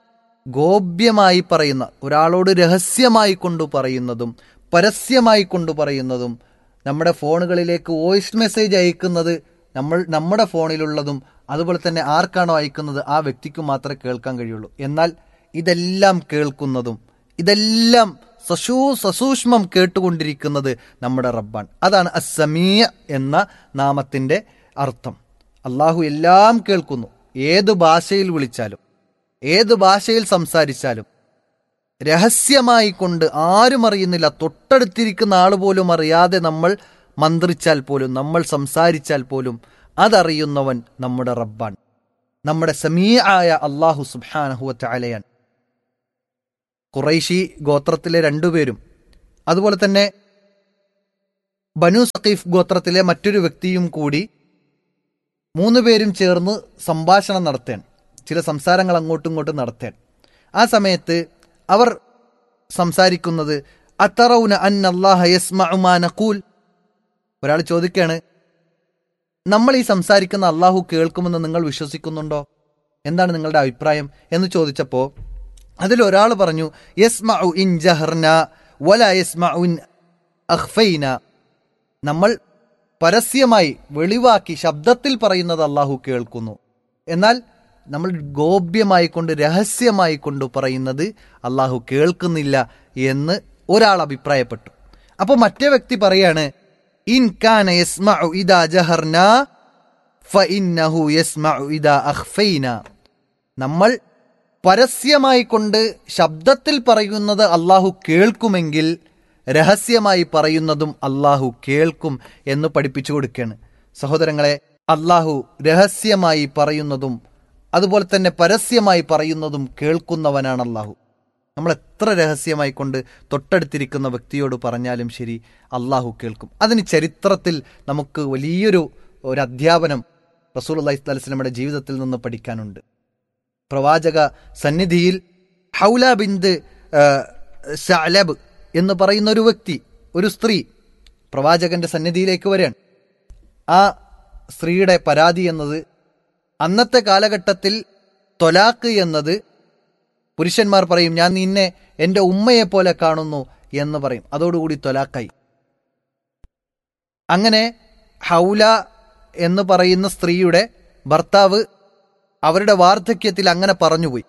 ഗോപ്യമായി പറയുന്ന ഒരാളോട് രഹസ്യമായി കൊണ്ടു പറയുന്നതും പരസ്യമായി കൊണ്ടു പറയുന്നതും നമ്മുടെ ഫോണുകളിലേക്ക് വോയിസ് മെസ്സേജ് അയക്കുന്നത് നമ്മൾ നമ്മുടെ ഫോണിലുള്ളതും അതുപോലെ തന്നെ ആർക്കാണോ അയക്കുന്നത് ആ വ്യക്തിക്ക് മാത്രമേ കേൾക്കാൻ കഴിയുള്ളൂ എന്നാൽ ഇതെല്ലാം കേൾക്കുന്നതും ഇതെല്ലാം സസൂ സസൂക്ഷ്മം കേട്ടുകൊണ്ടിരിക്കുന്നത് നമ്മുടെ റബ്ബാണ് അതാണ് അസമീയ എന്ന നാമത്തിൻ്റെ അർത്ഥം അള്ളാഹു എല്ലാം കേൾക്കുന്നു ഏത് ഭാഷയിൽ വിളിച്ചാലും ഏത് ഭാഷയിൽ സംസാരിച്ചാലും രഹസ്യമായി കൊണ്ട് ആരും അറിയുന്നില്ല തൊട്ടടുത്തിരിക്കുന്ന ആൾ പോലും അറിയാതെ നമ്മൾ മന്ത്രിച്ചാൽ പോലും നമ്മൾ സംസാരിച്ചാൽ പോലും അതറിയുന്നവൻ നമ്മുടെ റബ്ബാണ് നമ്മുടെ സമീ ആയ അള്ളാഹു സുബാനഹുവറ്റ അലയാണ് ഖുറൈശി ഗോത്രത്തിലെ രണ്ടുപേരും അതുപോലെ തന്നെ ബനു സഖീഫ് ഗോത്രത്തിലെ മറ്റൊരു വ്യക്തിയും കൂടി മൂന്ന് പേരും ചേർന്ന് സംഭാഷണം നടത്താൻ ചില സംസാരങ്ങൾ അങ്ങോട്ടും ഇങ്ങോട്ടും നടത്താൻ ആ സമയത്ത് അവർ സംസാരിക്കുന്നത് അത്തറൗന അൻ അള്ളാഹ യസ്മഉമാ നഖൂൽ ഒരാൾ ചോദിക്കാണ് നമ്മൾ ഈ സംസാരിക്കുന്ന അള്ളാഹു കേൾക്കുമെന്ന് നിങ്ങൾ വിശ്വസിക്കുന്നുണ്ടോ എന്താണ് നിങ്ങളുടെ അഭിപ്രായം എന്ന് ചോദിച്ചപ്പോൾ അതിൽ ഒരാൾ പറഞ്ഞു യസ്മഉ ഇൻ ജഹർന വല യസ്മഉ ഇൻ അഖ്ഫൈന നമ്മൾ പരസ്യമായി വെളിവാക്കി ശബ്ദത്തിൽ പറയുന്നത് അള്ളാഹു കേൾക്കുന്നു എന്നാൽ നമ്മൾ ഗോപ്യമായി കൊണ്ട് രഹസ്യമായി കൊണ്ട് പറയുന്നത് അള്ളാഹു കേൾക്കുന്നില്ല എന്ന് ഒരാൾ അഭിപ്രായപ്പെട്ടു അപ്പോൾ മറ്റേ വ്യക്തി പറയാണ് ഇൻ കാന യസ്മഉ ഇദാ ജഹർന ഫഇന്നഹു യസ്മഉ ഇദാ അഖ്ഫൈന നമ്മൾ പരസ്യമായി കൊണ്ട് ശബ്ദത്തിൽ പറയുന്നത് അള്ളാഹു കേൾക്കുമെങ്കിൽ രഹസ്യമായി പറയുന്നതും അള്ളാഹു കേൾക്കും എന്ന് പഠിപ്പിച്ചു കൊടുക്കുകയാണ് സഹോദരങ്ങളെ അള്ളാഹു രഹസ്യമായി പറയുന്നതും അതുപോലെ തന്നെ പരസ്യമായി പറയുന്നതും കേൾക്കുന്നവനാണ് അള്ളാഹു നമ്മൾ എത്ര രഹസ്യമായി കൊണ്ട് തൊട്ടടുത്തിരിക്കുന്ന വ്യക്തിയോട് പറഞ്ഞാലും ശരി അള്ളാഹു കേൾക്കും അതിന് ചരിത്രത്തിൽ നമുക്ക് വലിയൊരു ഒരു അധ്യാപനം റസൂൽ അള്ളഹി സ്വലമിയുടെ ജീവിതത്തിൽ നിന്ന് പഠിക്കാനുണ്ട് പ്രവാചക സന്നിധിയിൽ ഹൗല ബിന്ദ് ഷാലബ് എന്ന് പറയുന്ന ഒരു വ്യക്തി ഒരു സ്ത്രീ പ്രവാചകന്റെ സന്നിധിയിലേക്ക് വരികയാണ് ആ സ്ത്രീയുടെ പരാതി എന്നത് അന്നത്തെ കാലഘട്ടത്തിൽ തൊലാക്ക് എന്നത് പുരുഷന്മാർ പറയും ഞാൻ നിന്നെ എൻ്റെ ഉമ്മയെ പോലെ കാണുന്നു എന്ന് പറയും അതോടുകൂടി തൊലാക്കായി അങ്ങനെ ഹൗല എന്ന് പറയുന്ന സ്ത്രീയുടെ ഭർത്താവ് അവരുടെ വാർദ്ധക്യത്തിൽ അങ്ങനെ പറഞ്ഞുപോയി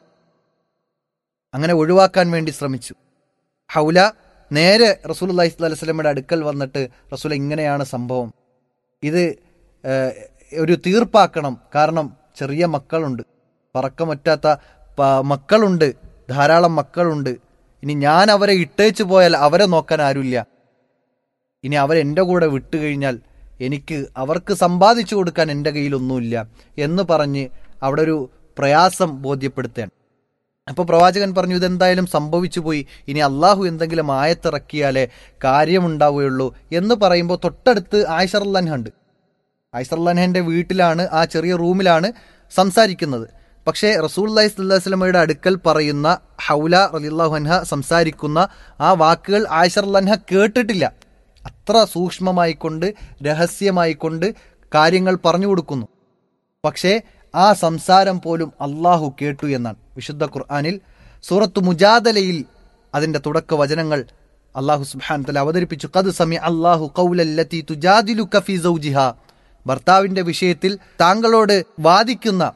അങ്ങനെ ഒഴിവാക്കാൻ വേണ്ടി ശ്രമിച്ചു ഹൗല നേരെ റസൂൽ അള്ളഹി സ്വലൈഹി സ്വലമയുടെ അടുക്കൽ വന്നിട്ട് റസൂൽ ഇങ്ങനെയാണ് സംഭവം ഇത് ഏഹ്, ഒരു തീർപ്പാക്കണം കാരണം ചെറിയ മക്കളുണ്ട് പറക്കമറ്റാത്ത പ- മക്കളുണ്ട് ധാരാളം മക്കളുണ്ട് ഇനി ഞാൻ അവരെ ഇട്ടേച്ചു പോയാൽ അവരെ നോക്കാൻ ആരുമില്ല ഇനി അവരെൻ്റെ കൂടെ വിട്ടുകഴിഞ്ഞാൽ എനിക്ക് അവർക്ക് സമ്പാദിച്ചു കൊടുക്കാൻ എൻ്റെ കയ്യിലൊന്നുമില്ല എന്ന് പറഞ്ഞ് അവിടെ ഒരു പ്രയാസം ബോധ്യപ്പെടുത്തുകയാണ് അപ്പോൾ പ്രവാചകൻ പറഞ്ഞു ഇതെന്തായാലും സംഭവിച്ചു പോയി ഇനി അള്ളാഹു എന്തെങ്കിലും ആയത്തിറക്കിയാലേ കാര്യമുണ്ടാവുകയുള്ളൂ എന്ന് പറയുമ്പോൾ തൊട്ടടുത്ത് ആയിഷർലൻഹ ഉണ്ട് ഐസർലൻഹന്റെ വീട്ടിലാണ് ആ ചെറിയ റൂമിലാണ് സംസാരിക്കുന്നത് പക്ഷേ റസൂൽ അലൈഹി സ്വലമയുടെ അടുക്കൽ പറയുന്ന ഹൗല റലിള്ളാഹുൻഹ സംസാരിക്കുന്ന ആ വാക്കുകൾ ആയിഷർലൻഹ കേട്ടിട്ടില്ല അത്ര സൂക്ഷ്മമായി കൊണ്ട് രഹസ്യമായി കൊണ്ട് കാര്യങ്ങൾ പറഞ്ഞു കൊടുക്കുന്നു പക്ഷേ ആ സംസാരം പോലും അള്ളാഹു കേട്ടു എന്നാണ് വിശുദ്ധ ഖുർആാനിൽ സൂറത്തു മുജാദലയിൽ അതിന്റെ തുടക്ക വചനങ്ങൾ അള്ളാഹു സുബ്ഹാൻ തല അവതരിപ്പിച്ചു കത് സമി അള്ളാഹു കൗലല്ലത്തി തുജാദിലു കഫി സൗജിഹ ഭർത്താവിന്റെ വിഷയത്തിൽ താങ്കളോട് വാദിക്കുന്ന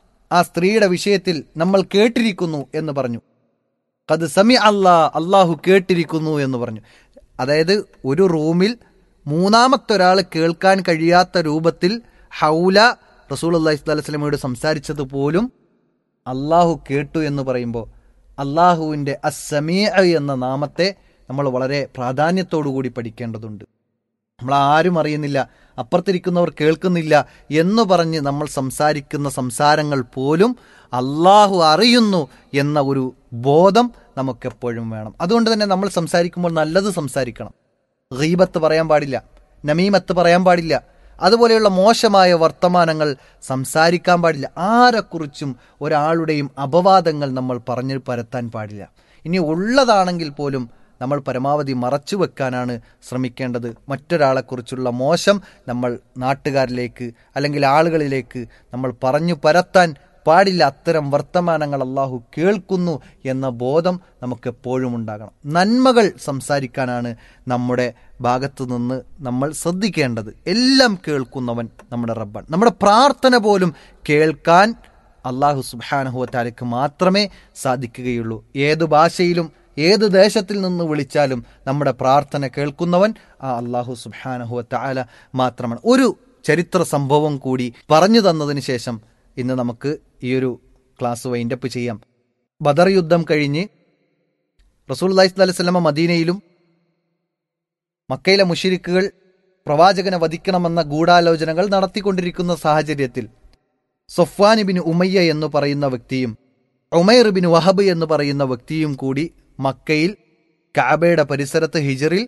ആ സ്ത്രീയുടെ വിഷയത്തിൽ നമ്മൾ കേട്ടിരിക്കുന്നു എന്ന് പറഞ്ഞു കത് സമി അല്ലാ അള്ളാഹു കേട്ടിരിക്കുന്നു എന്ന് പറഞ്ഞു അതായത് ഒരു റൂമിൽ മൂന്നാമത്തെ ഒരാൾ കേൾക്കാൻ കഴിയാത്ത രൂപത്തിൽ ഹൗല റസൂൽ അള്ളാഹി സ്വലമയോട് സംസാരിച്ചത് പോലും അള്ളാഹു കേട്ടു എന്ന് പറയുമ്പോൾ അള്ളാഹുവിൻ്റെ അസമീ എന്ന നാമത്തെ നമ്മൾ വളരെ പ്രാധാന്യത്തോടു കൂടി പഠിക്കേണ്ടതുണ്ട് നമ്മൾ ആരും അറിയുന്നില്ല അപ്പുറത്തിരിക്കുന്നവർ കേൾക്കുന്നില്ല എന്ന് പറഞ്ഞ് നമ്മൾ സംസാരിക്കുന്ന സംസാരങ്ങൾ പോലും അള്ളാഹു അറിയുന്നു എന്ന ഒരു ബോധം നമുക്കെപ്പോഴും വേണം അതുകൊണ്ട് തന്നെ നമ്മൾ സംസാരിക്കുമ്പോൾ നല്ലത് സംസാരിക്കണം ഗീബത്ത് പറയാൻ പാടില്ല നമീമത്ത് പറയാൻ പാടില്ല അതുപോലെയുള്ള മോശമായ വർത്തമാനങ്ങൾ സംസാരിക്കാൻ പാടില്ല ആരെക്കുറിച്ചും ഒരാളുടെയും അപവാദങ്ങൾ നമ്മൾ പറഞ്ഞു പരത്താൻ പാടില്ല ഇനി ഉള്ളതാണെങ്കിൽ പോലും നമ്മൾ പരമാവധി മറച്ചു വെക്കാനാണ് ശ്രമിക്കേണ്ടത് മറ്റൊരാളെക്കുറിച്ചുള്ള മോശം നമ്മൾ നാട്ടുകാരിലേക്ക് അല്ലെങ്കിൽ ആളുകളിലേക്ക് നമ്മൾ പറഞ്ഞു പരത്താൻ പാടില്ല അത്തരം വർത്തമാനങ്ങൾ അള്ളാഹു കേൾക്കുന്നു എന്ന ബോധം നമുക്ക് എപ്പോഴും ഉണ്ടാകണം നന്മകൾ സംസാരിക്കാനാണ് നമ്മുടെ ഭാഗത്തു നിന്ന് നമ്മൾ ശ്രദ്ധിക്കേണ്ടത് എല്ലാം കേൾക്കുന്നവൻ നമ്മുടെ റബ്ബാൻ നമ്മുടെ പ്രാർത്ഥന പോലും കേൾക്കാൻ അള്ളാഹു സുബാനഹുവത്താലയ്ക്ക് മാത്രമേ സാധിക്കുകയുള്ളൂ ഏതു ഭാഷയിലും ഏത് ദേശത്തിൽ നിന്ന് വിളിച്ചാലും നമ്മുടെ പ്രാർത്ഥന കേൾക്കുന്നവൻ ആ അള്ളാഹു സുബാനഹുവത്താല മാത്രമാണ് ഒരു ചരിത്ര സംഭവം കൂടി പറഞ്ഞു തന്നതിന് ശേഷം ഇന്ന് നമുക്ക് ഈ ഒരു ക്ലാസ് വൈൻഡപ്പ് ചെയ്യാം ബദർ യുദ്ധം കഴിഞ്ഞ് റസൂൽ അലൈഹി സ്വലമ മദീനയിലും മക്കയിലെ മുഷിരിക്കുകൾ പ്രവാചകനെ വധിക്കണമെന്ന ഗൂഢാലോചനകൾ നടത്തിക്കൊണ്ടിരിക്കുന്ന സാഹചര്യത്തിൽ സൊഫ്വാൻ ബിൻ ഉമയ്യ എന്ന് പറയുന്ന വ്യക്തിയും ഉമൈർ ബിൻ വഹബ് എന്ന് പറയുന്ന വ്യക്തിയും കൂടി മക്കയിൽ കാബയുടെ പരിസരത്ത് ഹിജറിൽ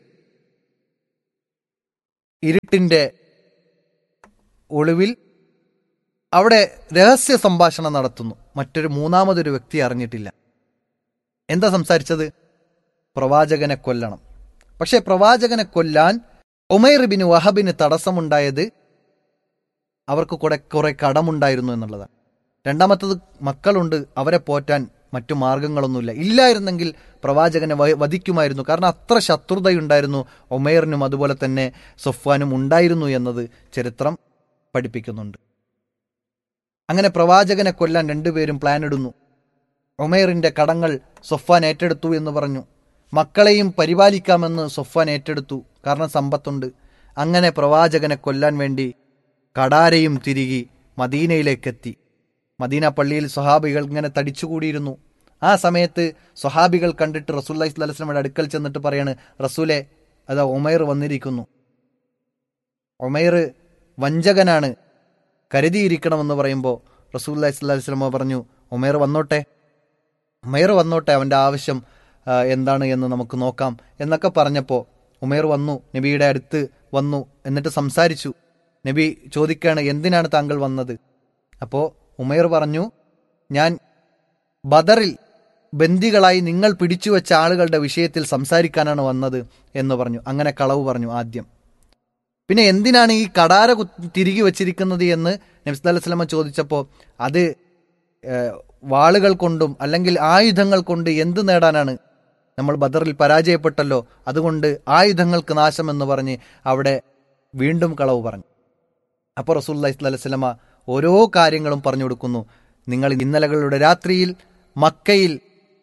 ഇരുട്ടിന്റെ ഒളിവിൽ അവിടെ രഹസ്യ സംഭാഷണം നടത്തുന്നു മറ്റൊരു മൂന്നാമതൊരു വ്യക്തി അറിഞ്ഞിട്ടില്ല എന്താ സംസാരിച്ചത് പ്രവാചകനെ കൊല്ലണം പക്ഷെ പ്രവാചകനെ കൊല്ലാൻ ഉമൈർ ബിൻ വഹബിന് തടസ്സമുണ്ടായത് അവർക്ക് കുറെ കുറെ കടമുണ്ടായിരുന്നു എന്നുള്ളതാണ് രണ്ടാമത്തത് മക്കളുണ്ട് അവരെ പോറ്റാൻ മറ്റു മാർഗങ്ങളൊന്നുമില്ല ഇല്ലായിരുന്നെങ്കിൽ പ്രവാചകനെ വ- വധിക്കുമായിരുന്നു കാരണം അത്ര ശത്രുതയുണ്ടായിരുന്നു ഒമേറിനും അതുപോലെ തന്നെ സൊഫ്വാനും ഉണ്ടായിരുന്നു എന്നത് ചരിത്രം പഠിപ്പിക്കുന്നുണ്ട് അങ്ങനെ പ്രവാചകനെ കൊല്ലാൻ രണ്ടുപേരും പ്ലാൻ ഇടുന്നു ഒമേറിന്റെ കടങ്ങൾ സൊഫാൻ ഏറ്റെടുത്തു എന്ന് പറഞ്ഞു മക്കളെയും പരിപാലിക്കാമെന്ന് സൊഫാൻ ഏറ്റെടുത്തു കാരണം സമ്പത്തുണ്ട് അങ്ങനെ പ്രവാചകനെ കൊല്ലാൻ വേണ്ടി കടാരയും തിരികി മദീനയിലേക്കെത്തി മദീന പള്ളിയിൽ സ്വഹാബികൾ ഇങ്ങനെ തടിച്ചുകൂടിയിരുന്നു ആ സമയത്ത് സ്വഹാബികൾ കണ്ടിട്ട് റസൂല്ലി സ്വലമയുടെ അടുക്കൽ ചെന്നിട്ട് പറയാണ് റസൂലെ അതാ ഒമൈർ വന്നിരിക്കുന്നു ഒമൈർ വഞ്ചകനാണ് കരുതിയിരിക്കണമെന്ന് പറയുമ്പോൾ റസൂല്ലി സ്വല്ലി സ്വലമ പറഞ്ഞു ഉമേർ വന്നോട്ടെ ഉമേർ വന്നോട്ടെ അവൻ്റെ ആവശ്യം ആ, എന്താണ് എന്ന് നമുക്ക് നോക്കാം എന്നൊക്കെ പറഞ്ഞപ്പോൾ ഉമേർ വന്നു നബിയുടെ അടുത്ത് വന്നു എന്നിട്ട് സംസാരിച്ചു നബി ചോദിക്കുകയാണ് എന്തിനാണ് താങ്കൾ വന്നത് അപ്പോൾ ഉമേർ പറഞ്ഞു ഞാൻ ബദറിൽ ബന്ദികളായി നിങ്ങൾ പിടിച്ചുവെച്ച ആളുകളുടെ വിഷയത്തിൽ സംസാരിക്കാനാണ് വന്നത് എന്ന് പറഞ്ഞു അങ്ങനെ കളവ് പറഞ്ഞു ആദ്യം പിന്നെ എന്തിനാണ് ഈ കടാര കു- തിരികെ വെച്ചിരിക്കുന്നത് എന്ന് നബ്സ് അലൈഹി ചോദിച്ചപ്പോൾ അത് ഏഹ്, വാളുകൾ കൊണ്ടും അല്ലെങ്കിൽ ആയുധങ്ങൾ കൊണ്ട് എന്ത് നേടാനാണ് നമ്മൾ ബദറിൽ പരാജയപ്പെട്ടല്ലോ അതുകൊണ്ട് ആയുധങ്ങൾക്ക് നാശമെന്ന് പറഞ്ഞ് അവിടെ വീണ്ടും കളവ് പറഞ്ഞു അപ്പോൾ റസൂല്ലി സ്വലമ ഓരോ കാര്യങ്ങളും പറഞ്ഞു കൊടുക്കുന്നു നിങ്ങൾ ഇന്നലകളുടെ രാത്രിയിൽ മക്കയിൽ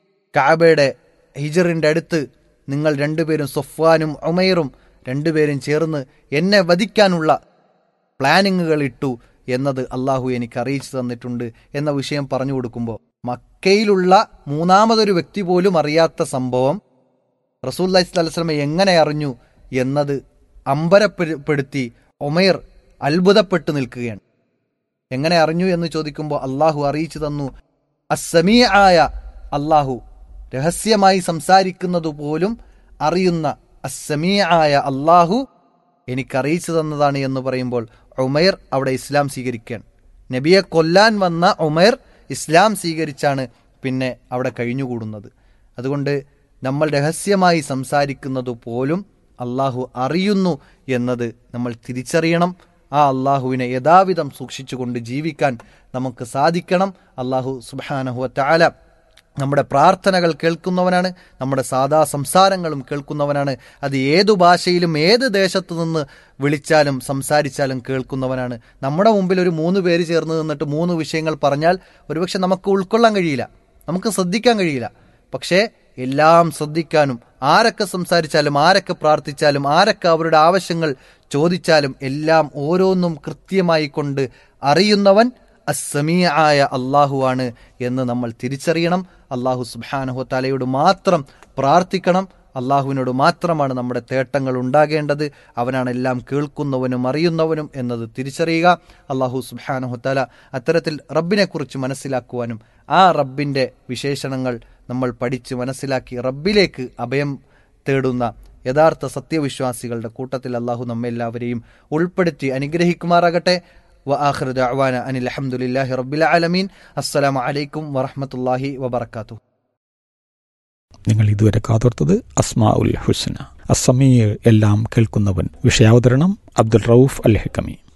കാബയുടെ ഹിജറിന്റെ അടുത്ത് നിങ്ങൾ രണ്ടുപേരും സൊഫ്വാനും ഉമൈറും രണ്ടുപേരും ചേർന്ന് എന്നെ വധിക്കാനുള്ള പ്ലാനിങ്ങുകൾ ഇട്ടു എന്നത് അള്ളാഹു എനിക്ക് അറിയിച്ചു തന്നിട്ടുണ്ട് എന്ന വിഷയം പറഞ്ഞു കൊടുക്കുമ്പോൾ മക്കയിലുള്ള മൂന്നാമതൊരു വ്യക്തി പോലും അറിയാത്ത സംഭവം റസൂല്ലി സ്വലമ എങ്ങനെ അറിഞ്ഞു എന്നത് അമ്പരപ്പെടുത്തി ഒമൈർ അത്ഭുതപ്പെട്ടു നിൽക്കുകയാണ് എങ്ങനെ അറിഞ്ഞു എന്ന് ചോദിക്കുമ്പോൾ അള്ളാഹു അറിയിച്ചു തന്നു അസമീ ആയ അള്ളാഹു രഹസ്യമായി സംസാരിക്കുന്നത് പോലും അറിയുന്ന അസമീ ആയ അള്ളാഹു എനിക്ക് അറിയിച്ചു തന്നതാണ് എന്ന് പറയുമ്പോൾ ഉമൈർ അവിടെ ഇസ്ലാം സ്വീകരിക്കുകയാണ് നബിയെ കൊല്ലാൻ വന്ന ഉമൈർ ഇസ്ലാം സ്വീകരിച്ചാണ് പിന്നെ അവിടെ കഴിഞ്ഞുകൂടുന്നത് അതുകൊണ്ട് നമ്മൾ രഹസ്യമായി സംസാരിക്കുന്നത് പോലും അള്ളാഹു അറിയുന്നു എന്നത് നമ്മൾ തിരിച്ചറിയണം ആ അള്ളാഹുവിനെ യഥാവിധം സൂക്ഷിച്ചുകൊണ്ട് ജീവിക്കാൻ നമുക്ക് സാധിക്കണം അള്ളാഹു സുബാനഹുവ താല നമ്മുടെ പ്രാർത്ഥനകൾ കേൾക്കുന്നവനാണ് നമ്മുടെ സാധാ സംസാരങ്ങളും കേൾക്കുന്നവനാണ് അത് ഏതു ഭാഷയിലും ഏത് ദേശത്തു നിന്ന് വിളിച്ചാലും സംസാരിച്ചാലും കേൾക്കുന്നവനാണ് നമ്മുടെ മുമ്പിൽ ഒരു മൂന്ന് പേര് ചേർന്ന് നിന്നിട്ട് മൂന്ന് വിഷയങ്ങൾ പറഞ്ഞാൽ ഒരുപക്ഷെ നമുക്ക് ഉൾക്കൊള്ളാൻ കഴിയില്ല നമുക്ക് ശ്രദ്ധിക്കാൻ കഴിയില്ല പക്ഷേ എല്ലാം ശ്രദ്ധിക്കാനും ആരൊക്കെ സംസാരിച്ചാലും ആരൊക്കെ പ്രാർത്ഥിച്ചാലും ആരൊക്കെ അവരുടെ ആവശ്യങ്ങൾ ചോദിച്ചാലും എല്ലാം ഓരോന്നും കൃത്യമായി കൊണ്ട് അറിയുന്നവൻ അസമീ ആയ അള്ളാഹുവാണ് എന്ന് നമ്മൾ തിരിച്ചറിയണം അള്ളാഹു സുബാനഹു തലയോട് മാത്രം പ്രാർത്ഥിക്കണം അള്ളാഹുവിനോട് മാത്രമാണ് നമ്മുടെ തേട്ടങ്ങൾ ഉണ്ടാകേണ്ടത് അവനാണ് എല്ലാം കേൾക്കുന്നവനും അറിയുന്നവനും എന്നത് തിരിച്ചറിയുക അള്ളാഹു സുബാനഹു തല അത്തരത്തിൽ റബ്ബിനെക്കുറിച്ച് മനസ്സിലാക്കുവാനും ആ റബ്ബിൻ്റെ വിശേഷണങ്ങൾ നമ്മൾ പഠിച്ച് മനസ്സിലാക്കി റബ്ബിലേക്ക് അഭയം തേടുന്ന യഥാർത്ഥ സത്യവിശ്വാസികളുടെ കൂട്ടത്തിൽ അള്ളാഹു നമ്മെല്ലാവരെയും ഉൾപ്പെടുത്തി അനുഗ്രഹിക്കുമാറാകട്ടെ وآخر دعوانا أن الحمد لله رب العالمين السلام عليكم ورحمة الله وبركاته നിങ്ങൾ ഇതുവരെ കാതോർത്തത് അസ്മാ ഉൽ ഹുസ്ന അസമീ എല്ലാം കേൾക്കുന്നവൻ വിഷയാവതരണം അബ്ദുൽ റൌഫ് അൽ ഹക്കമി